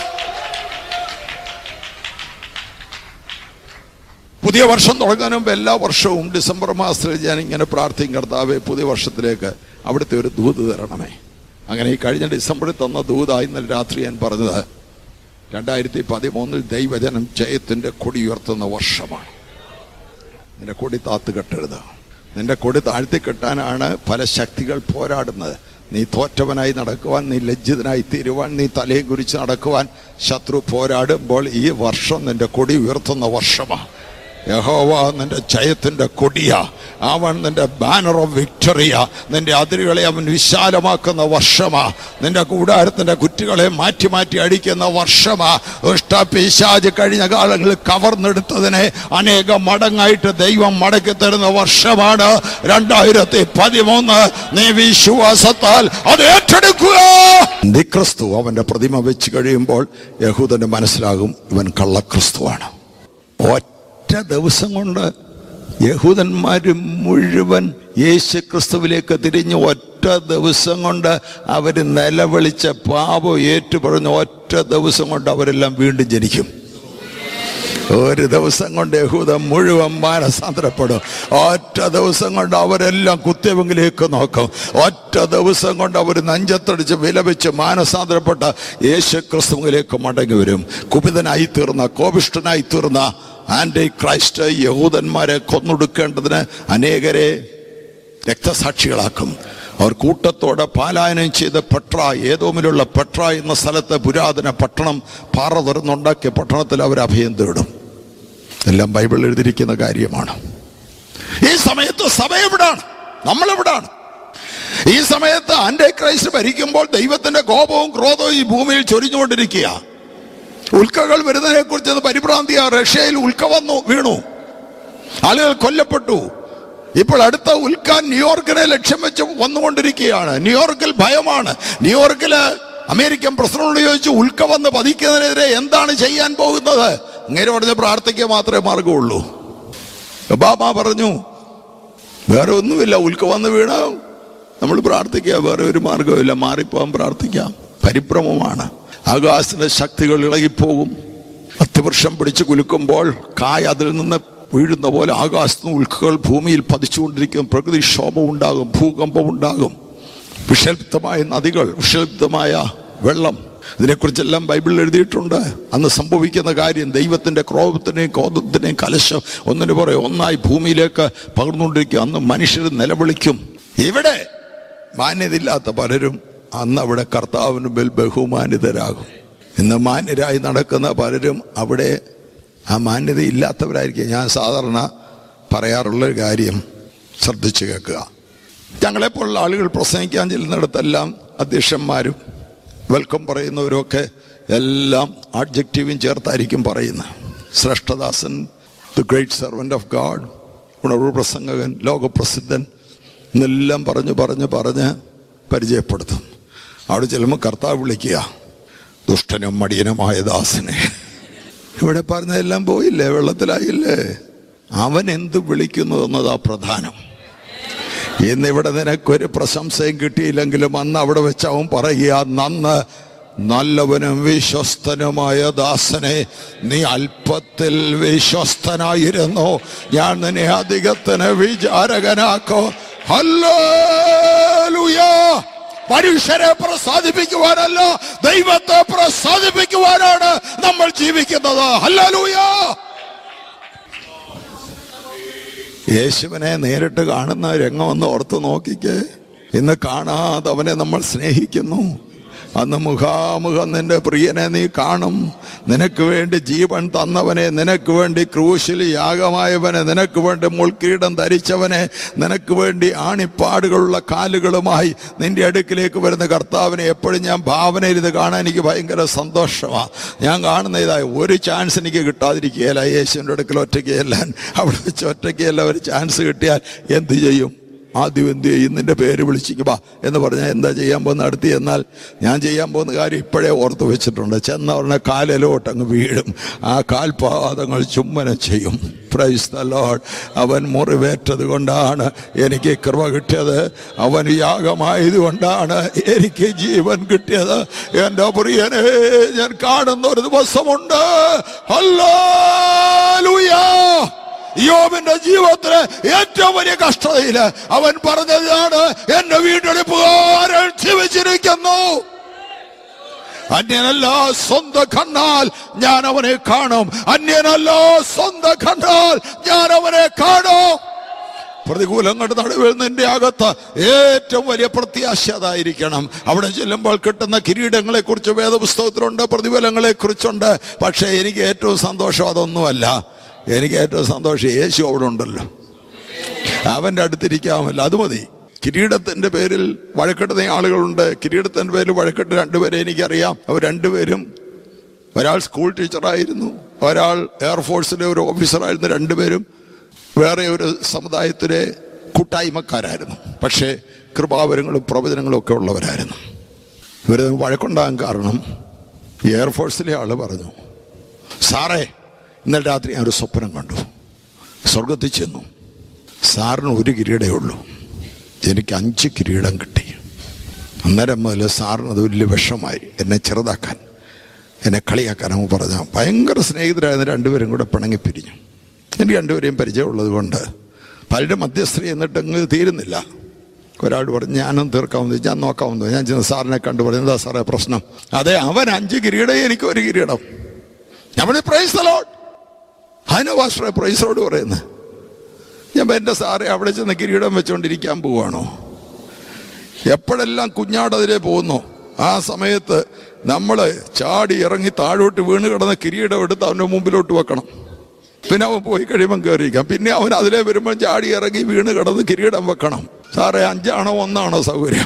പുതിയ വർഷം തുടങ്ങുന്നതിന് മുമ്പ് എല്ലാ വർഷവും ഡിസംബർ മാസത്തിൽ ഞാൻ ഇങ്ങനെ പ്രാർത്ഥിക്കും കർത്താവെ പുതിയ വർഷത്തിലേക്ക് അവിടുത്തെ ഒരു ദൂത് തരണമേ അങ്ങനെ ഈ കഴിഞ്ഞ ഡിസംബറിൽ തന്ന ദൂതായി ഇന്നലെ രാത്രി ഞാൻ പറഞ്ഞത് രണ്ടായിരത്തി പതിമൂന്നിൽ ദൈവജനം ജയത്തിന്റെ കൊടി ഉയർത്തുന്ന വർഷമാണ് നിന്റെ കൊടി താത്ത് കെട്ടരുത് നിന്റെ കൊടി താഴ്ത്തി കെട്ടാനാണ് പല ശക്തികൾ പോരാടുന്നത് നീ തോറ്റവനായി നടക്കുവാൻ നീ ലജ്ജിതനായി തീരുവാൻ നീ തലയും കുരിച്ച് നടക്കുവാൻ ശത്രു പോരാടുമ്പോൾ ഈ വർഷം നിന്റെ കൊടി ഉയർത്തുന്ന വർഷമാണ് യഹോവ നിന്റെ ജയത്തിന്റെ കൊടിയ അവൻ നിന്റെ ബാനർ ഓഫ് വിക്ടറിയ നിന്റെ അതിരുകളെ അവൻ വിശാലമാക്കുന്ന വർഷമാ നിന്റെ കൂടാരത്തിന്റെ കുറ്റികളെ മാറ്റി മാറ്റി അടിക്കുന്ന വർഷമാ ഇഷ്ടപിശാജ് കഴിഞ്ഞ കാലങ്ങളിൽ കവർന്നെടുത്തതിനെ അനേക മടങ്ങായിട്ട് ദൈവം മടക്കി തരുന്ന വർഷമാണ് രണ്ടായിരത്തി പതിമൂന്ന് നീ വിശ്വാസത്താൽ അത് ഏറ്റെടുക്കുക ക്രിസ്തു അവന്റെ പ്രതിമ വെച്ച് കഴിയുമ്പോൾ യഹൂദന് മനസ്സിലാകും ഇവൻ കള്ളക്രിസ്തുവാണ് ഒറ്റ ദിവസം കൊണ്ട് യഹൂദന്മാർ മുഴുവൻ യേശു ക്രിസ്തുവിലേക്ക് തിരിഞ്ഞ് ഒറ്റ ദിവസം കൊണ്ട് അവർ നിലവിളിച്ച പാപം ഏറ്റുപറഞ്ഞ് ഒറ്റ ദിവസം കൊണ്ട് അവരെല്ലാം വീണ്ടും ജനിക്കും ഒരു ദിവസം കൊണ്ട് യഹൂദ മുഴുവൻ മാനസാന്തരപ്പെടും ഒറ്റ ദിവസം കൊണ്ട് അവരെല്ലാം കുത്തിയവെങ്കിലേക്ക് നോക്കും ഒറ്റ ദിവസം കൊണ്ട് അവർ നെഞ്ചത്തടിച്ച് വിലപിച്ച് മാനസാന്തരപ്പെട്ട യേശു ക്രിസ്തുവിലേക്ക് മടങ്ങി വരും കുപിതനായി തീർന്ന കോപിഷ്ടനായി തീർന്ന ആന്റി ക്രൈസ്റ്റ് യഹൂദന്മാരെ കൊന്നൊടുക്കേണ്ടതിന് അനേകരെ രക്തസാക്ഷികളാക്കും അവർ കൂട്ടത്തോടെ പാലായനം ചെയ്ത് പെട്ര ഏതോമിലുള്ള പെട്ര എന്ന സ്ഥലത്തെ പുരാതന പട്ടണം പാറ തുറന്നുണ്ടാക്കിയ പട്ടണത്തിൽ അവർ അഭയം തേടും എല്ലാം ബൈബിളിൽ എഴുതിയിരിക്കുന്ന കാര്യമാണ് ഈ സമയത്ത് സഭ എവിടാണ് നമ്മൾ എവിടാണ് ഈ സമയത്ത് ആന്റേ ക്രൈസ്റ്റ് ഭരിക്കുമ്പോൾ ദൈവത്തിന്റെ കോപവും ക്രോധവും ഈ ഭൂമിയിൽ ചൊരിഞ്ഞുകൊണ്ടിരിക്കുക ഉൽക്കകൾ വരുന്നതിനെ കുറിച്ച് പരിഭ്രാന്തിയ റഷ്യയിൽ ഉൽക്ക വന്നു വീണു ആളുകൾ കൊല്ലപ്പെട്ടു ഇപ്പോൾ അടുത്ത ഉൽക്കാൻ ന്യൂയോർക്കിനെ ലക്ഷ്യം വെച്ച് വന്നുകൊണ്ടിരിക്കുകയാണ് ന്യൂയോർക്കിൽ ഭയമാണ് ന്യൂയോർക്കില് അമേരിക്കൻ പ്രസിഡന്റിനോട് ചോദിച്ചു ഉൽക്ക വന്ന് പതിക്കുന്നതിനെതിരെ എന്താണ് ചെയ്യാൻ പോകുന്നത് ഇങ്ങനെ പറഞ്ഞ് പ്രാർത്ഥിക്കുക മാത്രമേ മാർഗമുള്ളൂ ഒബാമ പറഞ്ഞു വേറെ ഒന്നുമില്ല ഉൽക്ക വന്ന് വീണ നമ്മൾ പ്രാർത്ഥിക്കുക വേറെ ഒരു മാർഗമില്ല മാറിപ്പോകാൻ പ്രാർത്ഥിക്കാം പരിഭ്രമമാണ് ആകാശത്തിന്റെ ശക്തികൾ ഇളകിപ്പോകും അത്യവൃക്ഷം പിടിച്ചു കുലുക്കുമ്പോൾ കായ് അതിൽ നിന്ന് വീഴുന്ന പോലെ ആകാശത്ത് നിന്ന് ഉൽക്കകൾ ഭൂമിയിൽ പതിച്ചുകൊണ്ടിരിക്കും പ്രകൃതിക്ഷോഭം ഉണ്ടാകും ഭൂകമ്പം ഉണ്ടാകും വിഷലിപ്തമായ നദികൾ വിഷലിപ്തമായ വെള്ളം ഇതിനെക്കുറിച്ചെല്ലാം ബൈബിളിൽ എഴുതിയിട്ടുണ്ട് അന്ന് സംഭവിക്കുന്ന കാര്യം ദൈവത്തിന്റെ ക്രോധത്തിനെയും കോപത്തിനെയും കലശം ഒന്നിനു പുറകെ ഒന്നായി ഭൂമിയിലേക്ക് പകർന്നുകൊണ്ടിരിക്കും അന്ന് മനുഷ്യർ നിലവിളിക്കും ഇവിടെ മാന്യതയില്ലാത്ത പലരും അന്ന് അവിടെ കർത്താവിന് മുമ്പിൽ ബഹുമാനിതരാകും ഇന്ന് മാന്യരായി നടക്കുന്ന പലരും അവിടെ ആ മാന്യത ഇല്ലാത്തവരായിരിക്കും ഞാൻ സാധാരണ പറയാറുള്ള ഒരു കാര്യം ശ്രദ്ധിച്ചു കേൾക്കുക ഞങ്ങളെപ്പോലുള്ള ആളുകൾ പ്രസംഗിക്കാൻ ചെല്ലുന്നിടത്തെല്ലാം അധ്യക്ഷന്മാരും വെൽക്കം പറയുന്നവരൊക്കെ എല്ലാം ആഡ്ജക്റ്റീവും ചേർത്തായിരിക്കും പറയുന്നത് ശ്രേഷ്ഠദാസൻ the great servant of God ഉണർവ് പ്രസംഗകൻ ലോകപ്രസിദ്ധൻ എന്നെല്ലാം പറഞ്ഞു പറഞ്ഞ് പറഞ്ഞ് പരിചയപ്പെടുത്തും അവിടെ ചെല്ലുമ്പോൾ കർത്താവ് വിളിക്കുക ദുഷ്ടനും മടിയനുമായ ദാസനെ ഇവിടെ പറഞ്ഞതെല്ലാം പോയില്ലേ വെള്ളത്തിലായില്ലേ അവൻ എന്ത് വിളിക്കുന്നു എന്നതാ പ്രധാനം ഇന്നിവിടെ നിനക്കൊരു പ്രശംസയും കിട്ടിയില്ലെങ്കിലും അന്ന് അവിടെ വെച്ച് അവൻ പറയുക നന്ന് നല്ലവനും വിശ്വസ്തനുമായ ദാസനെ നീ അല്പത്തിൽ വിശ്വസ്തനായിരുന്നു ഞാൻ നിന്നെ അധികത്തിന് വിചാരകനാക്കോ ഹല്ലേലൂയാ മനുഷ്യരെ പ്രസാദിപ്പിക്കുവാനല്ല ദൈവത്തെ പ്രസാദിപ്പിക്കുവാനാണ് നമ്മൾ ജീവിക്കുന്നത് ഹല്ലേലൂയാ യേശുവിനെ നേരിട്ട് കാണുന്ന രംഗം ഒന്ന് ഓർത്ത് നോക്കിക്കേ ഇന്ന് കാണാതെ അവനെ നമ്മൾ സ്നേഹിക്കുന്നു അന്ന് മുഖാമുഖം നിന്റെ പ്രിയനെ നീ കാണും നിനക്ക് വേണ്ടി ജീവൻ തന്നവനെ നിനക്ക് വേണ്ടി ക്രൂശിൽ യാഗമായവനെ നിനക്ക് വേണ്ടി മുൾക്കിരീടം ധരിച്ചവനെ നിനക്ക് വേണ്ടി ആണിപ്പാടുകളുള്ള കാലുകളുമായി നിന്റെ അടുക്കിലേക്ക് വരുന്ന കർത്താവിനെ എപ്പോഴും ഞാൻ ഭാവനയിൽ ഇത് കാണാൻ എനിക്ക് ഭയങ്കര സന്തോഷമാണ് ഞാൻ കാണുന്ന ഇതായി ഒരു ചാൻസ് എനിക്ക് കിട്ടാതിരിക്കുകയില്ല യേശുവിൻ്റെ അടുക്കൽ ഒറ്റയ്ക്ക് ചെല്ലാൻ അവിടെ വെച്ച് ഒറ്റയ്ക്ക് ചെല്ലാൻ ഒരു ചാൻസ് കിട്ടിയാൽ എന്ത് ചെയ്യും ആദ്യം എന്ത് ചെയ്യും നിന്റെ പേര് വിളിച്ചിക്ക് വാ എന്ന് പറഞ്ഞാൽ എന്താ ചെയ്യാൻ പോകുന്ന അടുത്ത് എന്നാൽ ഞാൻ ചെയ്യാൻ പോകുന്ന കാര്യം ഇപ്പോഴേ ഓർത്ത് വെച്ചിട്ടുണ്ട് ചെന്ന ഉടനെ കാലിലോട്ട് അങ്ങ് വീഴും ആ കാൽപാദങ്ങൾ ചുമ്മനം ചെയ്യും പ്രൈസ് ദ ലോഡ് അവൻ മുറിവേറ്റത് കൊണ്ടാണ് എനിക്ക് കൃപ കിട്ടിയത് അവൻ യാഗമായത് കൊണ്ടാണ് എനിക്ക് ജീവൻ കിട്ടിയത് എൻ്റെ പ്രിയനെ ഞാൻ കാണുന്ന ഒരു ദിവസമുണ്ട് ഹല്ലേലൂയ യോബിന്റെ ജീവിതത്തിലെ ഏറ്റവും വലിയ കഷ്ടതയില് അവൻ പറഞ്ഞതാണ് എന്റെ വീണ്ടെടുപ്പുകാരൻ ജീവിച്ചിരിക്കുന്നു അന്യനല്ല സ്വന്തം കണ്ണാൽ ഞാൻ അവനെ കാണും അന്യനല്ല സ്വന്തം കണ്ണാൽ ഞാൻ അവനെ കാണും പ്രതികൂലങ്ങളുടെ നടുവിൽ നിന്റെ അകത്ത് ഏറ്റവും വലിയ പ്രത്യാശ അതായിരിക്കണം അവിടെ ചെല്ലുമ്പോൾ കിട്ടുന്ന കിരീടങ്ങളെ കുറിച്ച് വേദപുസ്തകത്തിലുണ്ട് പ്രതിഫലങ്ങളെ കുറിച്ചുണ്ട് പക്ഷേ എനിക്ക് ഏറ്റവും സന്തോഷം അതൊന്നുമല്ല എനിക്ക് ഏറ്റവും സന്തോഷം യേശു അവിടെ ഉണ്ടല്ലോ അവന്റെ അടുത്തിരിക്കാമല്ലോ അത് മതി കിരീടത്തിന്റെ പേരിൽ വഴക്കെട്ടുന്ന ആളുകളുണ്ട് കിരീടത്തിന്റെ പേരിൽ വഴക്കെട്ട് രണ്ടുപേരെ എനിക്കറിയാം അവർ രണ്ടുപേരും ഒരാൾ സ്കൂൾ ടീച്ചറായിരുന്നു ഒരാൾ എയർഫോഴ്സിലെ ഒരു ഓഫീസറായിരുന്നു രണ്ടുപേരും വേറെ ഒരു സമുദായത്തിലെ കൂട്ടായ്മക്കാരായിരുന്നു പക്ഷേ കൃപാവരങ്ങളും പ്രവചനങ്ങളും ഒക്കെ ഉള്ളവരായിരുന്നു ഇവർ വഴക്കുണ്ടാകാൻ കാരണം ഈ എയർഫോഴ്സിലെ ആള് പറഞ്ഞു സാറേ ഇന്നലെ രാത്രി ഞാൻ ഒരു സ്വപ്നം കണ്ടു സ്വർഗത്തിൽ ചെന്നു സാറിന് ഒരു കിരീടേ ഉള്ളൂ എനിക്ക് അഞ്ച് കിരീടം കിട്ടി അന്നേരം മുതൽ സാറിന് അത് വലിയ വിഷമായി എന്നെ ചെറുതാക്കാൻ എന്നെ കളിയാക്കാൻ അവൻ പറഞ്ഞ ഭയങ്കര സ്നേഹിതരായിരുന്ന രണ്ടുപേരും കൂടെ പിണങ്ങി പിരിഞ്ഞു എനിക്ക് രണ്ടുപേരെയും പരിചയമുള്ളത് കൊണ്ട് പലരും മധ്യസ്ഥരി എന്നിട്ടങ്ങ് തീരുന്നില്ല ഒരാൾ പറഞ്ഞു ഞാനും തീർക്കാമെന്ന് ഞാൻ നോക്കാമെന്ന് ഞാൻ ചെന്ന് സാറിനെ കണ്ടു പറഞ്ഞു എന്താ സാറേ പ്രശ്നം അതെ അവൻ അഞ്ച് കിരീടം എനിക്ക് ഒരു കിരീടം ഞാൻ പറഞ്ഞു പ്രൈസ് തലോട്ട് അതിന് വാസ്റ്ററെ പ്രൈസോട് പറയുന്നത് ഞാൻ എൻ്റെ സാറെ അവിടെ ചെന്ന് കിരീടം വെച്ചുകൊണ്ടിരിക്കാൻ പോവാണോ എപ്പോഴെല്ലാം കുഞ്ഞാടതിരെ പോകുന്നു ആ സമയത്ത് നമ്മൾ ചാടി ഇറങ്ങി താഴോട്ട് വീണ് കിടന്ന കിരീടം എടുത്ത് അവൻ്റെ മുമ്പിലോട്ട് വെക്കണം പിന്നെ അവൻ പോയി കഴിയുമ്പം കയറിയിരിക്കാം പിന്നെ അവൻ അതിലെ വരുമ്പോൾ ചാടി ഇറങ്ങി വീണ് കിടന്ന് കിരീടം വെക്കണം സാറേ അഞ്ചാണോ ഒന്നാണോ സൗകര്യം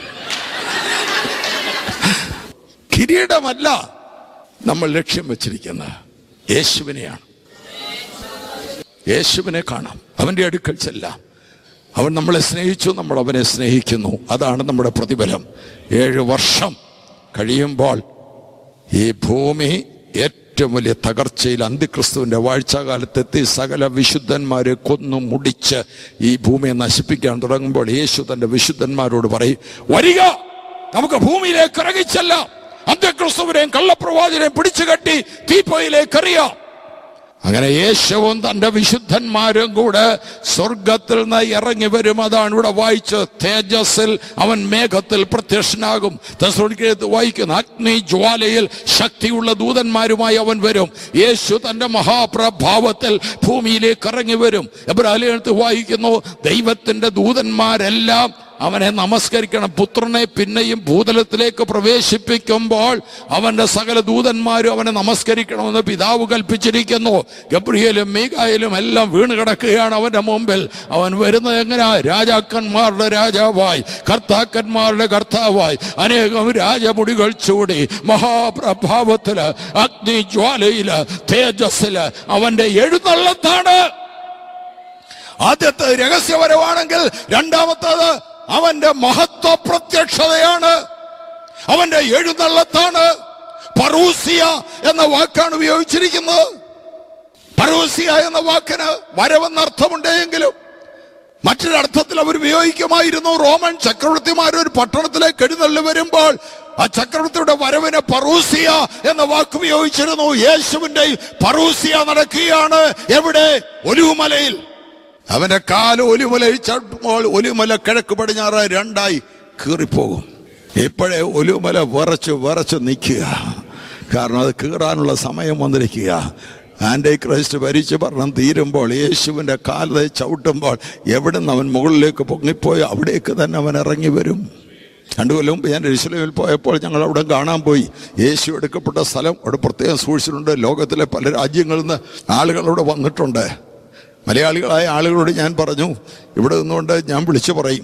കിരീടമല്ല നമ്മൾ ലക്ഷ്യം വെച്ചിരിക്കുന്നത് യേശുവിനെയാണ് യേശുവിനെ കാണാം അവന്റെ അടുക്കൽ ചെല്ലാം അവൻ നമ്മളെ സ്നേഹിച്ചു നമ്മൾ അവനെ സ്നേഹിക്കുന്നു അതാണ് നമ്മുടെ പ്രതിഫലം ഏഴ് വർഷം കഴിയുമ്പോൾ ഈ ഭൂമി ഏറ്റവും വലിയ തകർച്ചയിൽ അന്തിക്രിസ്തുവിന്റെ വാഴ്ചാകാലത്തെത്തി സകല വിശുദ്ധന്മാരെ കൊന്നു മുടിച്ച് ഈ ഭൂമിയെ നശിപ്പിക്കാൻ തുടങ്ങുമ്പോൾ യേശു തന്റെ വിശുദ്ധന്മാരോട് പറയും വരിക നമുക്ക് ഭൂമിയിലേക്ക് ഇറങ്ങിച്ചല്ല അന്ത്യക്രിസ്തുവിനെയും കള്ളപ്രവാചനെയും പിടിച്ചു കെട്ടി തീപ്പൊയിലേക്ക് എറിയാം അങ്ങനെ യേശുവും തന്റെ വിശുദ്ധന്മാരും കൂടെ സ്വർഗത്തിൽ നിന്ന് ഇറങ്ങി വരും അതാണ് ഇവിടെ വായിച്ച് തേജസ്സിൽ അവൻ മേഘത്തിൽ പ്രത്യക്ഷനാകും തെസ്സലോനിക്കയത്ത് വായിക്കുന്ന അഗ്നി ജ്വാലയിൽ ശക്തിയുള്ള ദൂതന്മാരുമായി അവൻ വരും യേശു തന്റെ മഹാപ്രഭാവത്തിൽ ഭൂമിയിലേക്ക് ഇറങ്ങി വരും എബ്രാഹിലെടുത്ത് വായിക്കുന്നു ദൈവത്തിന്റെ ദൂതന്മാരെല്ലാം അവനെ നമസ്കരിക്കണം പുത്രനെ പിന്നെയും ഭൂതലത്തിലേക്ക് പ്രവേശിപ്പിക്കുമ്പോൾ അവന്റെ സകല ദൂതന്മാരും അവനെ നമസ്കരിക്കണമെന്ന് പിതാവ് കൽപ്പിച്ചിരിക്കുന്നു ഗബ്രിയലും മീകായലും എല്ലാം വീണ് കിടക്കുകയാണ് അവന്റെ മുമ്പിൽ അവൻ വരുന്നത് എങ്ങനെയാ രാജാക്കന്മാരുടെ രാജാവായി കർത്താക്കന്മാരുടെ കർത്താവായി അനേകം രാജമുടികൾ ചൂടി മഹാപ്രഭാവത്തില് അഗ്നി ജ്വാലയില് തേജസ്സില് അവന്റെ എഴുന്നള്ളത്താണ് ആദ്യത്തെ രഹസ്യപരമാണെങ്കിൽ രണ്ടാമത്തേത് അവന്റെ മഹത്വ പ്രത്യക്ഷതയാണ് അവന്റെ എഴുന്നള്ളത്താണ് പറൂസിയ എന്ന വാക്കാണ് ഉപയോഗിച്ചിരിക്കുന്നത് പറൂസിയ എന്ന വാക്കിന് വരവെന്ന അർത്ഥമുണ്ടെങ്കിലും മറ്റൊരർത്ഥത്തിൽ അവർ ഉപയോഗിക്കുമായിരുന്നു റോമൻ ചക്രവർത്തിമാർ ഒരു പട്ടണത്തിലേക്ക് എഴുന്നള്ളി വരുമ്പോൾ ആ ചക്രവർത്തിയുടെ വരവിന് പറൂസിയ എന്ന വാക്ക് ഉപയോഗിച്ചിരുന്നു യേശുവിന്റെ പറൂസിയ നടക്കുകയാണ് എവിടെ ഒലിവുമലയിൽ അവന്റെ കാല് ഒലിമലയിൽ ചടുമ്പോൾ ഒലിമല കിഴക്ക് പടിഞ്ഞാറ് രണ്ടായി കീറിപ്പോകും ഇപ്പോഴേ ഒലിമല വിറച്ച് വിറച്ച് നിൽക്കുക കാരണം അത് കീറാനുള്ള സമയം വന്നിരിക്കുക ആൻറ്റി ക്രൈസ്റ്റ് ഭരിച്ച് ഭരണം തീരുമ്പോൾ യേശുവിൻ്റെ കാലത്തെ ചവിട്ടുമ്പോൾ എവിടെ നിന്ന് അവൻ മുകളിലേക്ക് പൊങ്ങിപ്പോയി അവിടേക്ക് തന്നെ അവൻ ഇറങ്ങി വരും രണ്ടു കൊല്ലം മുമ്പ് ഞാൻ എരുസലേമിൽ പോയപ്പോൾ ഞങ്ങൾ അവിടെ കാണാൻ പോയി യേശു എടുക്കപ്പെട്ട സ്ഥലം അവിടെ പ്രത്യേകം സൂക്ഷിച്ചിട്ടുണ്ട് ലോകത്തിലെ പല രാജ്യങ്ങളിൽ നിന്ന് ആളുകൾ അവിടെ വന്നിട്ടുണ്ട് മലയാളികളായ ആളുകളോട് ഞാൻ പറഞ്ഞു ഇവിടെ നിന്നുകൊണ്ട് ഞാൻ വിളിച്ചു പറയും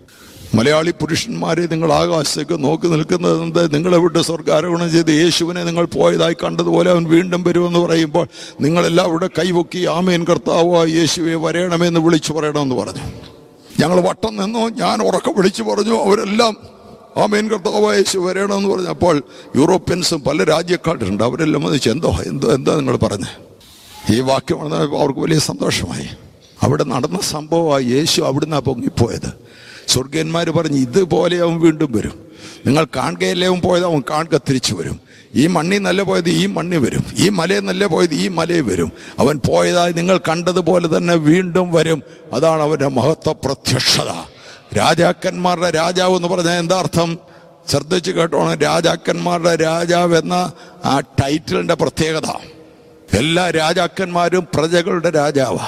മലയാളി പുരുഷന്മാരെ നിങ്ങൾ ആകാശത്തേക്ക് നോക്കി നിൽക്കുന്നത് എന്ത് നിങ്ങളെ വിട്ട് സ്വർഗാരോഹണം ചെയ്ത് യേശുവിനെ നിങ്ങൾ പോയതായി കണ്ടതുപോലെ അവൻ വീണ്ടും വരുമെന്ന് പറയുമ്പോൾ നിങ്ങളെല്ലാം അവിടെ കൈവൊക്കി ആമേൻ കർത്താവോ യേശുവെ വരയണമെന്ന് വിളിച്ചു പറയണമെന്ന് പറഞ്ഞു ഞങ്ങൾ വട്ടം നിന്നു ഞാൻ ഉറക്കം വിളിച്ചു പറഞ്ഞു അവരെല്ലാം ആമേൻ കർത്താവ് യേശു വരണമെന്ന് പറഞ്ഞു അപ്പോൾ യൂറോപ്യൻസും പല രാജ്യക്കാരുണ്ട് അവരെല്ലാം വന്നിച്ച് എന്തോ എന്തോ എന്താ നിങ്ങൾ പറഞ്ഞത് ഈ വാക്യം വന്നപ്പോൾ അവർക്ക് വലിയ സന്തോഷമായി അവിടെ നടന്ന സംഭവമായി യേശു അവിടുന്ന് പൊങ്ങിപ്പോയത് സ്വർഗന്മാർ പറഞ്ഞ് ഇതുപോലെ അവൻ വീണ്ടും വരും നിങ്ങൾ കാണുകയല്ലേ അവൻ പോയത് അവൻ കാണുക തിരിച്ചു വരും ഈ മണ്ണിൽ നല്ല പോയത് ഈ മണ്ണി വരും ഈ മലയിൽ നല്ല പോയത് ഈ മലയിൽ വരും അവൻ പോയതായി നിങ്ങൾ കണ്ടതുപോലെ തന്നെ വീണ്ടും വരും അതാണ് അവൻ്റെ മഹത്വ പ്രത്യക്ഷത രാജാക്കന്മാരുടെ രാജാവ് എന്ന് പറഞ്ഞാൽ എന്താ അർത്ഥം ശ്രദ്ധിച്ച് കേട്ടോണം രാജാക്കന്മാരുടെ രാജാവ് എന്ന ആ ടൈറ്റിലിന്റെ പ്രത്യേകത എല്ലാ രാജാക്കന്മാരും പ്രജകളുടെ രാജാവാ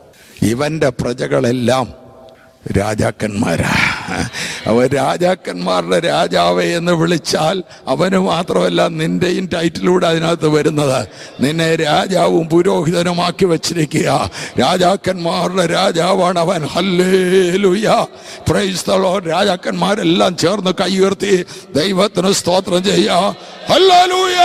ഇവന്റെ പ്രജകളെല്ലാം രാജാക്കന്മാരാ അവൻ രാജാക്കന്മാരുടെ രാജാവ് എന്ന് വിളിച്ചാൽ അവന് മാത്രമല്ല നിന്റെയും ടൈറ്റിലൂടെ അതിനകത്ത് വരുന്നത് നിന്നെ രാജാവും പുരോഹിതനുമാക്കി വെച്ചിരിക്കുക രാജാക്കന്മാരുടെ രാജാവാണ് അവൻ ഹല്ലേലൂയ പ്രൈസ് ദ ലോർഡ് രാജാക്കന്മാരെല്ലാം ചേർന്ന് കൈ ഉയർത്തി ദൈവത്തിന് സ്തോത്രം ചെയ്യാ ഹല്ലേലൂയ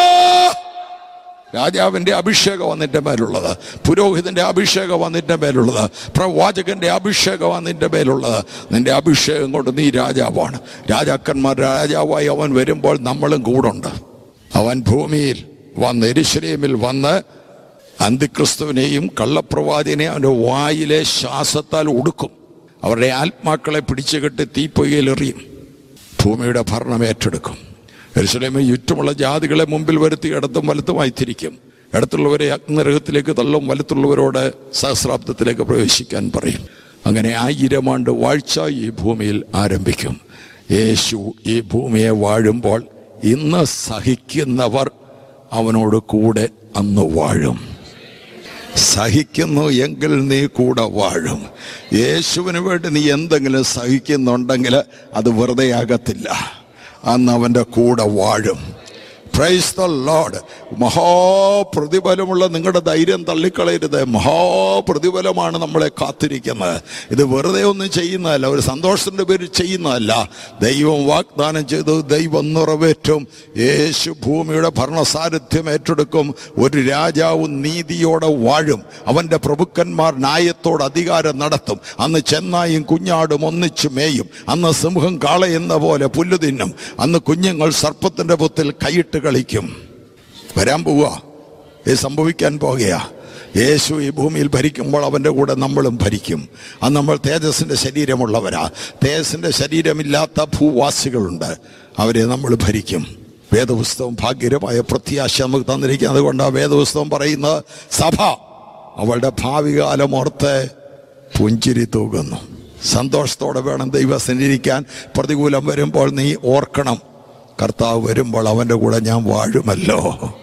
രാജാവിന്റെ അഭിഷേകം വന്നിന്റെ മേലുള്ളത് പുരോഹിതന്റെ അഭിഷേകം വന്നിന്റെ മേലുള്ളത് പ്രവാചകന്റെ അഭിഷേകം വന്നിന്റെ മേലുള്ളത് നിന്റെ അഭിഷേകം കൊണ്ട് നീ രാജാവാണ് രാജാക്കന്മാർ രാജാവായി അവൻ വരുമ്പോൾ നമ്മളും കൂടുണ്ട് അവൻ ഭൂമിയിൽ വന്ന് എരിശ്രേമിൽ വന്ന് അന്തിക്രിസ്തുവിനെയും കള്ളപ്രവാചനെയും അവൻ്റെ വായിലെ ശ്വാസത്താൽ ഒടുക്കും അവരുടെ ആത്മാക്കളെ പിടിച്ചു കെട്ടി തീപ്പൊയ്യലെറിയും ഭൂമിയുടെ ഭരണം ഏറ്റെടുക്കും എരുസലേമിൽ ചുറ്റുമുള്ള ജാതികളെ മുമ്പിൽ വരുത്തി ഇടത്തും വലത്തുമായി തിരിക്കും ഇടത്തുള്ളവരെ അഗ്നരഹത്തിലേക്ക് തള്ളും വലത്തുള്ളവരോട് സഹസ്രാബ്ദത്തിലേക്ക് പ്രവേശിക്കാൻ പറയും അങ്ങനെ ആയിരം ആണ്ട് വാഴ്ച ഈ ഭൂമിയിൽ ആരംഭിക്കും യേശു ഈ ഭൂമിയെ വാഴുമ്പോൾ ഇന്ന് സഹിക്കുന്നവർ അവനോട് കൂടെ അന്ന് വാഴും സഹിക്കുന്നു എങ്കിൽ നീ കൂടെ വാഴും യേശുവിന് വേണ്ടി നീ എന്തെങ്കിലും സഹിക്കുന്നുണ്ടെങ്കിൽ അത് വെറുതെ ആകത്തില്ല അന്ന് അവൻ്റെ കൂടെ വാഴും പ്രൈസ് ദ ലോഡ് മഹാപ്രതിഫലമുള്ള നിങ്ങളുടെ ധൈര്യം തള്ളിക്കളയരുത് മഹാപ്രതിഫലമാണ് നമ്മളെ കാത്തിരിക്കുന്നത് ഇത് വെറുതെ ഒന്നും ചെയ്യുന്നതല്ല ഒരു സന്തോഷത്തിന്റെ പേരിൽ ചെയ്യുന്നതല്ല ദൈവം വാഗ്ദാനം ചെയ്തു ദൈവം നിറവേറ്റും യേശു ഭൂമിയുടെ ഭരണസാരഥ്യം ഏറ്റെടുക്കും ഒരു രാജാവ് നീതിയോടെ വാഴും അവന്റെ പ്രഭുക്കന്മാർ ന്യായത്തോട് അധികാരം നടത്തും അന്ന് ചെന്നായും കുഞ്ഞാടും ഒന്നിച്ചു മേയും അന്ന് സിംഹം കാളയെന്ന പോലെ പുല്ല് തിന്നും അന്ന് കുഞ്ഞുങ്ങൾ സർപ്പത്തിന്റെ പുത്തിൽ കൈയിട്ട് കളിക്കും വരാൻ പോവുക ഇത് സംഭവിക്കാൻ പോകുകയാ യേശു ഈ ഭൂമിയിൽ ഭരിക്കുമ്പോൾ അവൻ്റെ കൂടെ നമ്മളും ഭരിക്കും അന്ന് നമ്മൾ തേജസ്സിൻ്റെ ശരീരമുള്ളവരാ തേജസ്സിൻ്റെ ശരീരമില്ലാത്ത ഭൂവാസികളുണ്ട് അവരെ നമ്മൾ ഭരിക്കും വേദപുസ്തകം ഭാഗ്യകരമായ പ്രത്യാശ നമുക്ക് തന്നിരിക്കുക അതുകൊണ്ട് ആ വേദപുസ്തകം പറയുന്ന സഭ അവളുടെ ഭാവി കാലം ഓർത്ത് പുഞ്ചിരി തൂകുന്നു സന്തോഷത്തോടെ വേണം ദൈവസന്നിരിക്കാൻ പ്രതികൂലം വരുമ്പോൾ നീ ഓർക്കണം കർത്താവ് വരുമ്പോൾ അവൻ്റെ കൂടെ ഞാൻ വാഴുമല്ലോ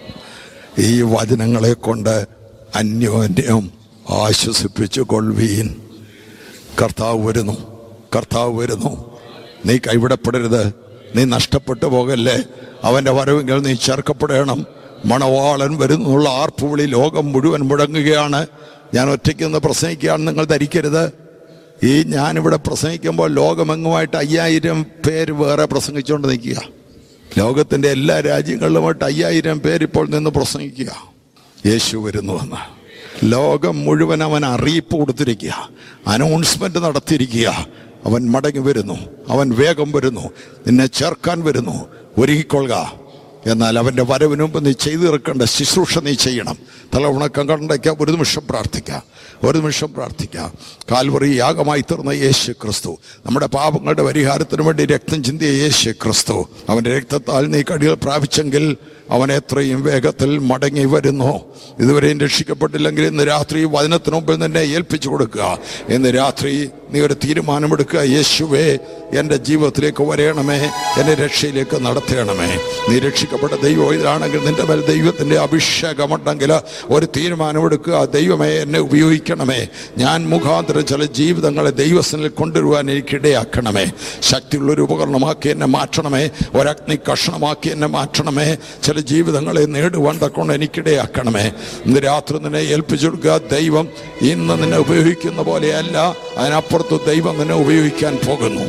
ഈ വചനങ്ങളെ കൊണ്ട് അന്യോന്യം ആശ്വസിപ്പിച്ചു കൊള്ളുവീൻ കർത്താവ് വരുന്നു കർത്താവ് വരുന്നു നീ കൈവിടപ്പെടരുത് നീ നഷ്ടപ്പെട്ടു പോകല്ലേ അവൻ്റെ വരവെങ്കിൽ നീ ചേർക്കപ്പെടണം മണവാളൻ വരുന്നുള്ള ആർപ്പുവിളി ലോകം മുഴുവൻ മുഴങ്ങുകയാണ് ഞാൻ ഒറ്റയ്ക്ക് നിന്ന് പ്രസംഗിക്കുകയാണ് നിങ്ങൾ ധരിക്കരുത് ഈ ഞാനിവിടെ പ്രസംഗിക്കുമ്പോൾ ലോകമെങ്ങുമായിട്ട് അയ്യായിരം പേര് വേറെ പ്രസംഗിച്ചുകൊണ്ട് നിൽക്കുക ലോകത്തിൻ്റെ എല്ലാ രാജ്യങ്ങളിലുമായിട്ട് അയ്യായിരം പേരിപ്പോൾ നിന്ന് പ്രസംഗിക്കുക യേശു വരുന്നുവെന്ന് ലോകം മുഴുവൻ അവൻ അറിയിപ്പ് കൊടുത്തിരിക്കുക അനൗൺസ്മെന്റ് നടത്തിയിരിക്കുക അവൻ മടങ്ങി വരുന്നു അവൻ വേഗം വരുന്നു നിന്നെ ചേർക്കാൻ വരുന്നു ഒരുങ്ങിക്കൊള്ളുക എന്നാൽ അവൻ്റെ വരവിന് മുമ്പ് നീ ചെയ്തു തീർക്കേണ്ട ശുശ്രൂഷ നീ ചെയ്യണം തല ഉണക്കം കണ്ടയ്ക്കാം ഒരു നിമിഷം പ്രാർത്ഥിക്കാം ഒരു നിമിഷം പ്രാർത്ഥിക്കാം കാൽവറി യാഗമായി തീർന്ന യേശു ക്രിസ്തു നമ്മുടെ പാപങ്ങളുടെ പരിഹാരത്തിന് വേണ്ടി രക്തം ചിന്തിയ യേശു ക്രിസ്തു അവൻ്റെ രക്തത്താൽ നീ കടികൾ പ്രാപിച്ചെങ്കിൽ അവൻ എത്രയും വേഗത്തിൽ മടങ്ങി വരുന്നു ഇതുവരെയും രക്ഷിക്കപ്പെട്ടില്ലെങ്കിൽ ഇന്ന് രാത്രി വചനത്തിന് മുമ്പിൽ നിന്നെ ഏൽപ്പിച്ചു കൊടുക്കുക ഇന്ന് രാത്രി നീ ഒരു തീരുമാനമെടുക്കുക യേശുവേ എൻ്റെ ജീവിതത്തിലേക്ക് വരയണമേ എന്നെ രക്ഷയിലേക്ക് നടത്തണമേ നീ രക്ഷിക്കപ്പെട്ട ദൈവം ഇതാണെങ്കിൽ നിന്റെ മേൽ ദൈവത്തിൻ്റെ അഭിഷേകമുണ്ടെങ്കിൽ ഒരു തീരുമാനമെടുക്കുക ദൈവമേ എന്നെ ഉപയോഗിക്കണമേ ഞാൻ മുഖാന്തരം ചില ജീവിതങ്ങളെ ദൈവസ്ഥനിൽ കൊണ്ടുവരുവാൻ എനിക്കിടയാക്കണമേ ശക്തിയുള്ളൊരു ഉപകരണമാക്കി എന്നെ മാറ്റണമേ ഒരഗ്നി കഷണമാക്കി എന്നെ മാറ്റണമേ ചില ജീവിതങ്ങളെ നേടുവാൻ തക്കൊണ്ട് എനിക്കിടയാക്കണമേ ഇന്ന് രാത്രി നിന്നെ ഏൽപ്പിച്ചു കൊടുക്കുക ദൈവം ഇന്ന് നിന്നെ ഉപയോഗിക്കുന്ന പോലെയല്ല അതിനപ്പുറത്ത് ദൈവം നിന്നെ ഉപയോഗിക്കാൻ പോകുന്നു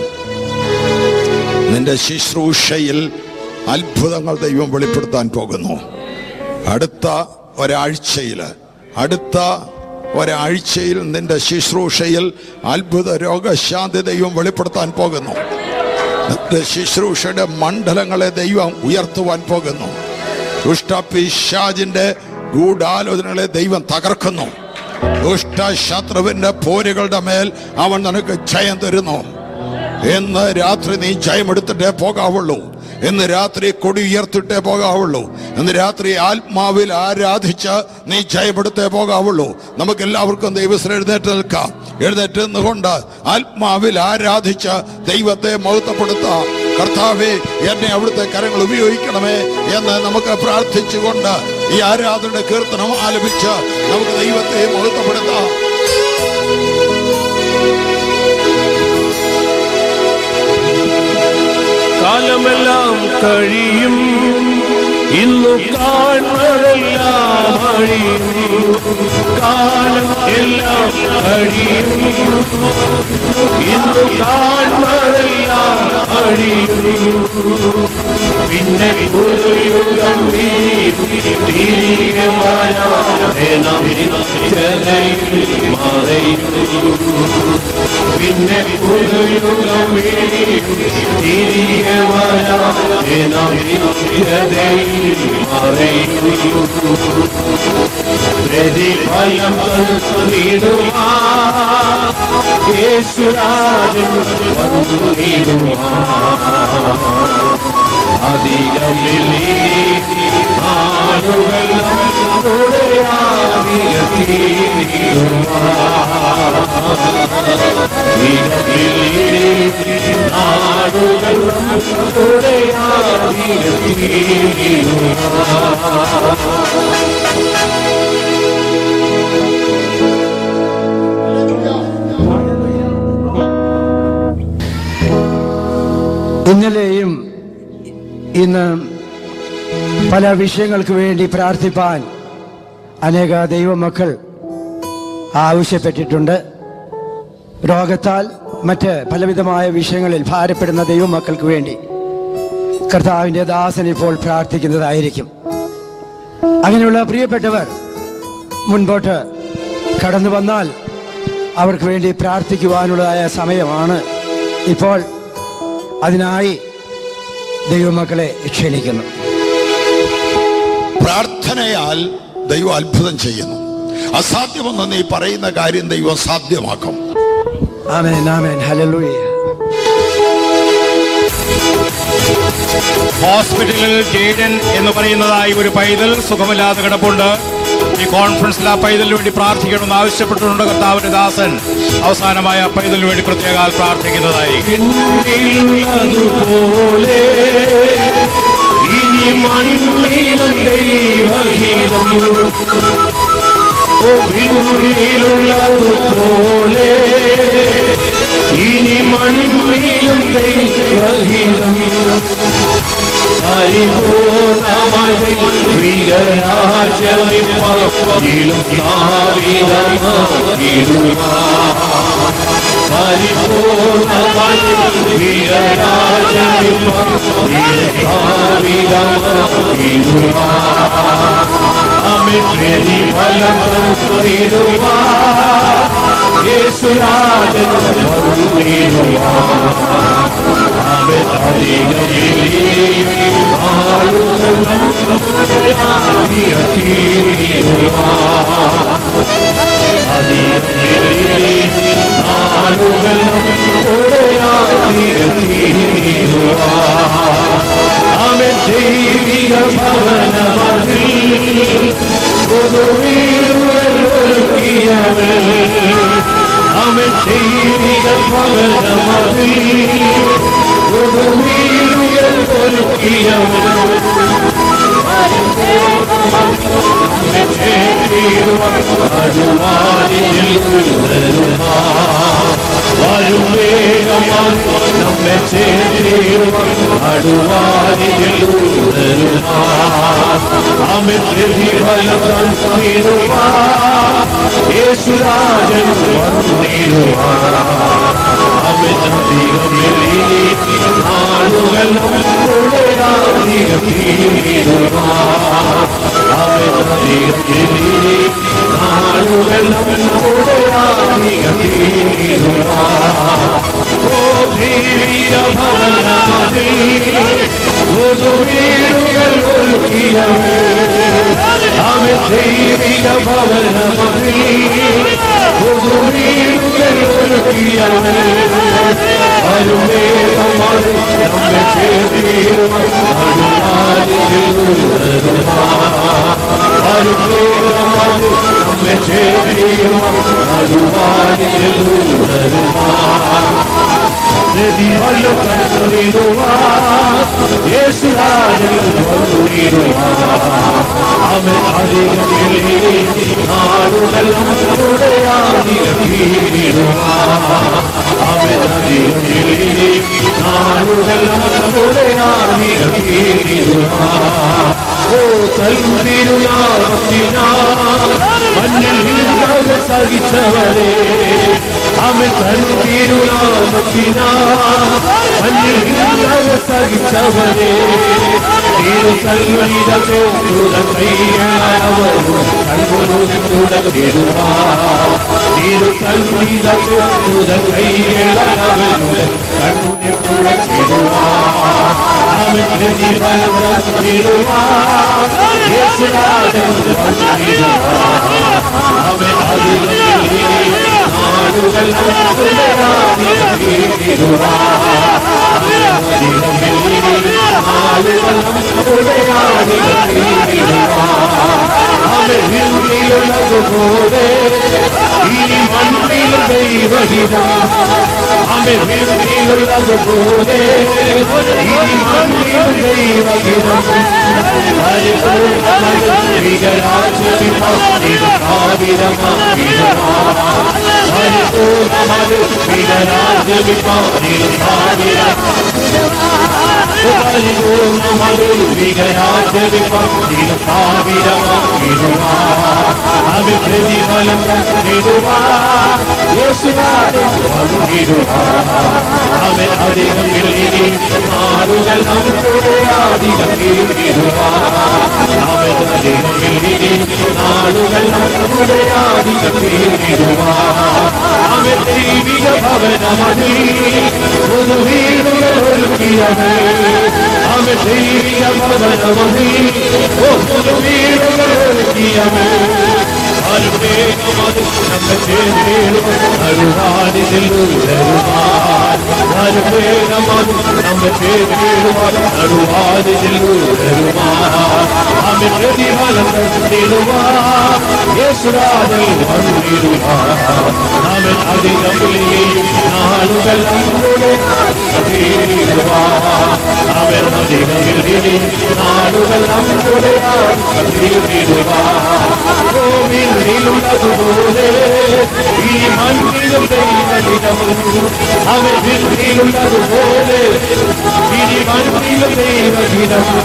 നിന്റെ ശുശ്രൂഷയിൽ അത്ഭുതങ്ങൾ ദൈവം വെളിപ്പെടുത്താൻ പോകുന്നു അടുത്ത ഒരാഴ്ചയിൽ അടുത്ത ഒരാഴ്ചയിൽ നിന്റെ ശുശ്രൂഷയിൽ അത്ഭുത രോഗശാന്തി ദൈവം വെളിപ്പെടുത്താൻ പോകുന്നു നിന്റെ ശുശ്രൂഷയുടെ മണ്ഡലങ്ങളെ ദൈവം ഉയർത്തുവാൻ പോകുന്നു ദുഷ്ടപിശാജിന്റെ ഗൂഢാലോചനകളെ ദൈവം തകർക്കുന്നു ദുഷ്ട ശത്രുവിന്റെ പോരുകളുടെ മേൽ അവൻ നിനക്ക് ജയം തരുന്നു ഇന്ന് രാത്രി നീ ജയമെടുത്തിട്ടേ പോകാവുള്ളൂ ഇന്ന് രാത്രി കൊടി ഉയർത്തിട്ടേ പോകാവുള്ളൂ ഇന്ന് രാത്രി ആത്മാവിൽ ആരാധിച്ച് നീ ജയമെടുത്തേ പോകാവുള്ളൂ നമുക്ക് എല്ലാവർക്കും ദൈവത്തിന് എഴുന്നേറ്റ് നിൽക്കാം എഴുന്നേറ്റ് നിന്നുകൊണ്ട് ആത്മാവിൽ ആരാധിച്ച് ദൈവത്തെ മഹത്വപ്പെടുത്താം കർത്താവെ എന്നെ അവിടുത്തെ കരങ്ങൾ ഉപയോഗിക്കണമേ എന്ന് നമുക്ക് പ്രാർത്ഥിച്ചുകൊണ്ട് ഈ ആരാധനയുടെ കീർത്തനം ആലപിച്ച് നമുക്ക് ദൈവത്തെ മഹത്വപ്പെടുത്താം കാലമെല്ലാം കഴിയും ഇന്നു കാണുന്നതെല്ലാം അഴിയും കാലം എല്ലാം കഴിയും ഇന്നു കാണുന്നതെല്ലാം അഴിയും പിന്നെ ഒരു യുഗം തിരികെ വരാം മറയും പിന്നെ ഒരു യുഗം തിരികെ വരാം പ്രതിഫലം നീടുമാ യേശുരാജൻ വന്നു നീടുമാ അധികം ആളുകൾ ആളുകൾ ഇന്നലെയും ഇന്ന് പല വിഷയങ്ങൾക്ക് വേണ്ടി പ്രാർത്ഥിപ്പാൻ അനേക ദൈവമക്കൾ ആവശ്യപ്പെട്ടിട്ടുണ്ട് രോഗത്താൽ മറ്റ് പലവിധമായ വിഷയങ്ങളിൽ ഭാരപ്പെടുന്ന ദൈവമക്കൾക്ക് വേണ്ടി കർത്താവിൻ്റെ ദാസൻ ഇപ്പോൾ പ്രാർത്ഥിക്കുന്നതായിരിക്കും അങ്ങനെയുള്ള പ്രിയപ്പെട്ടവർ മുൻപോട്ട് കടന്നു വന്നാൽ അവർക്ക് വേണ്ടി പ്രാർത്ഥിക്കുവാനുള്ളതായ സമയമാണ് ഇപ്പോൾ അതിനായി ദൈവമക്കളെ ക്ഷണിക്കുന്നു പ്രാർത്ഥനയാൽ ദൈവം അത്ഭുതം ചെയ്യുന്നു അസാധ്യമെന്ന് നീ പറയുന്ന കാര്യം ദൈവം സാധ്യമാക്കും ആമേൻ ആമേൻ ഹല്ലേലൂയ ഹോസ്പിറ്റലിൽ ജെയ്ഡൻ എന്ന് പറയുന്നതായി ഒരു പൈതൽ സുഖമില്ലാതെ കിടപ്പുണ്ട് ഈ കോൺഫറൻസിൽ ആ പൈതലിന് വേണ്ടി പ്രാർത്ഥിക്കണമെന്ന് ആവശ്യപ്പെട്ടിട്ടുണ്ട് കർത്താവിന്റെ ദാസൻ അവസാനമായ ആ പൈതലിന് വേണ്ടി പ്രത്യേകാൽ പ്രാർത്ഥിക്കുന്നതായി പിന്നിലുള്ളതുപോലെ ഇനി മണ്ണിലും ദൈവഗീതം ഓ പിന്നിലുള്ളതുപോലെ ഇനി മണ്ണിലും ദൈവഗീതം പരിപൂർണമായി പ്രിയരാജവിലും പരിപൂർണമായി യേശുരാജൻ ആമേ ദൈവിക ഭവനമതിൽ പൊതുവീടുകളൊരുക്കിയവൻ ആമേ ദൈവിക ഭവനമതിൽ പൊതുവീടുകൾ ഒരുക്കിയവൻ വരും വേഗമായി നമ്മെ ചേരുവാൻ അടുവാനിൽ ആമെ പ്രതിഫലം യേശുരാജൻ വന്നിടുവാൻ ആമെ ആളുകൾ നമ്മുടെ അധികം ആളുകൾ നമ്മുടെ അധികം ഓ വീടുകൾ ഒരുക്കിയവേ ആമെ ദൈവിക ഭവനമതിൽ വീടുകൾ ഒരുക്കിയവേ വരുമേകമായി നമ്മെ ചേർത്തിരുവാൻ വരുമേകമായി നമ്മെ ചേർത്തിരുവാൻ പ്രതിഫലം കണ്ടുവിടുവാൻ യേശുരാജൻ വന്നിടുവാൻ അവൻ അധികത്തിലെ നാടുകൾ നമ്മുടെ ആധികത്തിടുവാൻ അവൻ അധികത്തിലെ നാടുകൾ നമ്മുടെ ആധികത്തിടുവാൻ ഓ തൽതിരുനാമത്തിനാ മണ്ണിൽ നിന്നത് സഹിച്ചവരെ അവൻ തൽതിരുനാമത്തിനാ മണ്ണിൽ നിന്നത് സഹിച്ചവരെ തിരു സൽവൈതത്തെ കൈകളവരും കണ്ണുരുവാ തിരു സൽവൈതത്തെ കൈകളവരും കണ്ണുരുവാ അവൻ പ്രതിഫലം തിരുവാ യേശുരാജൻ അവൻ ആളുകൾ പോലെ ഈ മണ്ണിൽ ദൈവഹിതം അവൻ പോലെ ഈ മണ്ണിൽ ദൈവഹിതം ിൽ പ്രതിഫലം അവൻ അധികം ആളുകൾ നമ്മുടെ അധികം അവൻ അധികം ആളുകൾ നമ്മുടെ അധികം അവൻ ദൈവിക ഭവനമതി ഒരു വീടുകൾ ഒരുക്കിയത് അവൻ ദൈവിക ഭവനമതി ഒരു വീടുകൾ ഒരുക്കിയത് നാളുകൾ നമ്മുടെ ഭൂമിയിലുള്ളതുപോലെ ഈ മണ്ണിലും ദൈവഹിതവും അവൻ ഭൂമിയിലുള്ളതുപോലെ ഇനി മണ്ണിലും ദൈവഹിതവും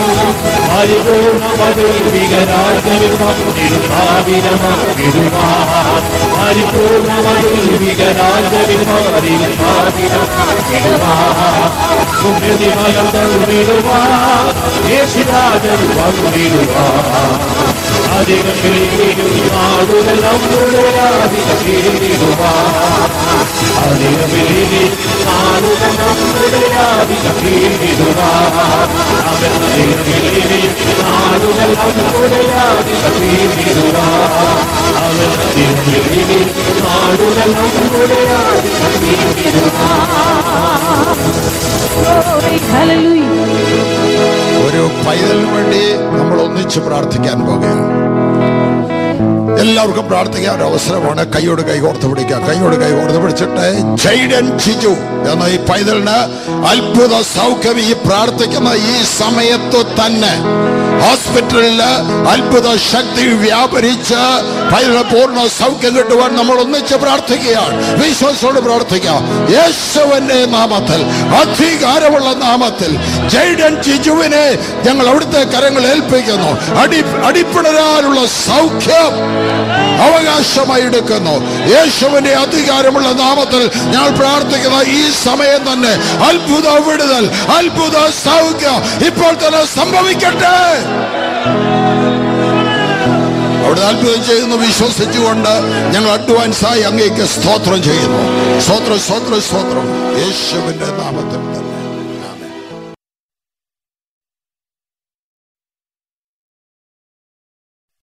Glory, hallelujah. ഒരു പൈതലിന് വേണ്ടി നമ്മൾ ഒന്നിച്ച് പ്രാർത്ഥിക്കാൻ പോകുകയാണ് എല്ലാവർക്കും പ്രാർത്ഥിക്കാൻ ഒരു അവസരമാണ് കൈയോട് കൈ കോർത്ത് പിടിക്കുക കൈയോട് കൈ കോർത്ത് പിടിച്ചിട്ട് ജൈഡൻ ചിജു എന്ന ഈ പൈതലിന് അത്ഭുത സൗഖ്യം ഈ പ്രാർത്ഥിക്കുന്ന ഈ സമയത്ത് തന്നെ ഹോസ്പിറ്റലില് അത്ഭുത ശക്തി വ്യാപരിച്ച് പൈതലിന് പൂർണ്ണ സൗഖ്യം കിട്ടുവാൻ നമ്മൾ ഒന്നിച്ച് പ്രാർത്ഥിക്കുകയാണ് വിശ്വാസത്തോട് പ്രാർത്ഥിക്കാം യേശുവിന്റെ നാമത്തിൽ അധികാരമുള്ള നാമത്തിൽ ജൈഡൻ ചിജുവിനെ ഞങ്ങൾ അവിടുത്തെ കരങ്ങൾ ഏൽപ്പിക്കുന്നു അടി അടിപ്പിടരാനുള്ള സൗഖ്യം അവകാശമായി എടുക്കുന്നു യേശുവിന്റെ അധികാരമുള്ള നാമത്തിൽ ഞങ്ങൾ പ്രാർത്ഥിക്കുന്ന ഈ സമയം തന്നെ അത്ഭുത വിടുതൽ അത്ഭുത സൗഖ്യം ഇപ്പോൾ തന്നെ സംഭവിക്കട്ടെ അവിടെ അത്ഭുതം ചെയ്യുന്നു വിശ്വസിച്ചുകൊണ്ട് ഞങ്ങൾ അഡ്വാൻസായി അങ്ങേക്ക് സ്തോത്രം ചെയ്യുന്നു സ്തോത്രം സ്തോത്രം സ്തോത്രം യേശുവിന്റെ നാമത്തിൽ തന്നെ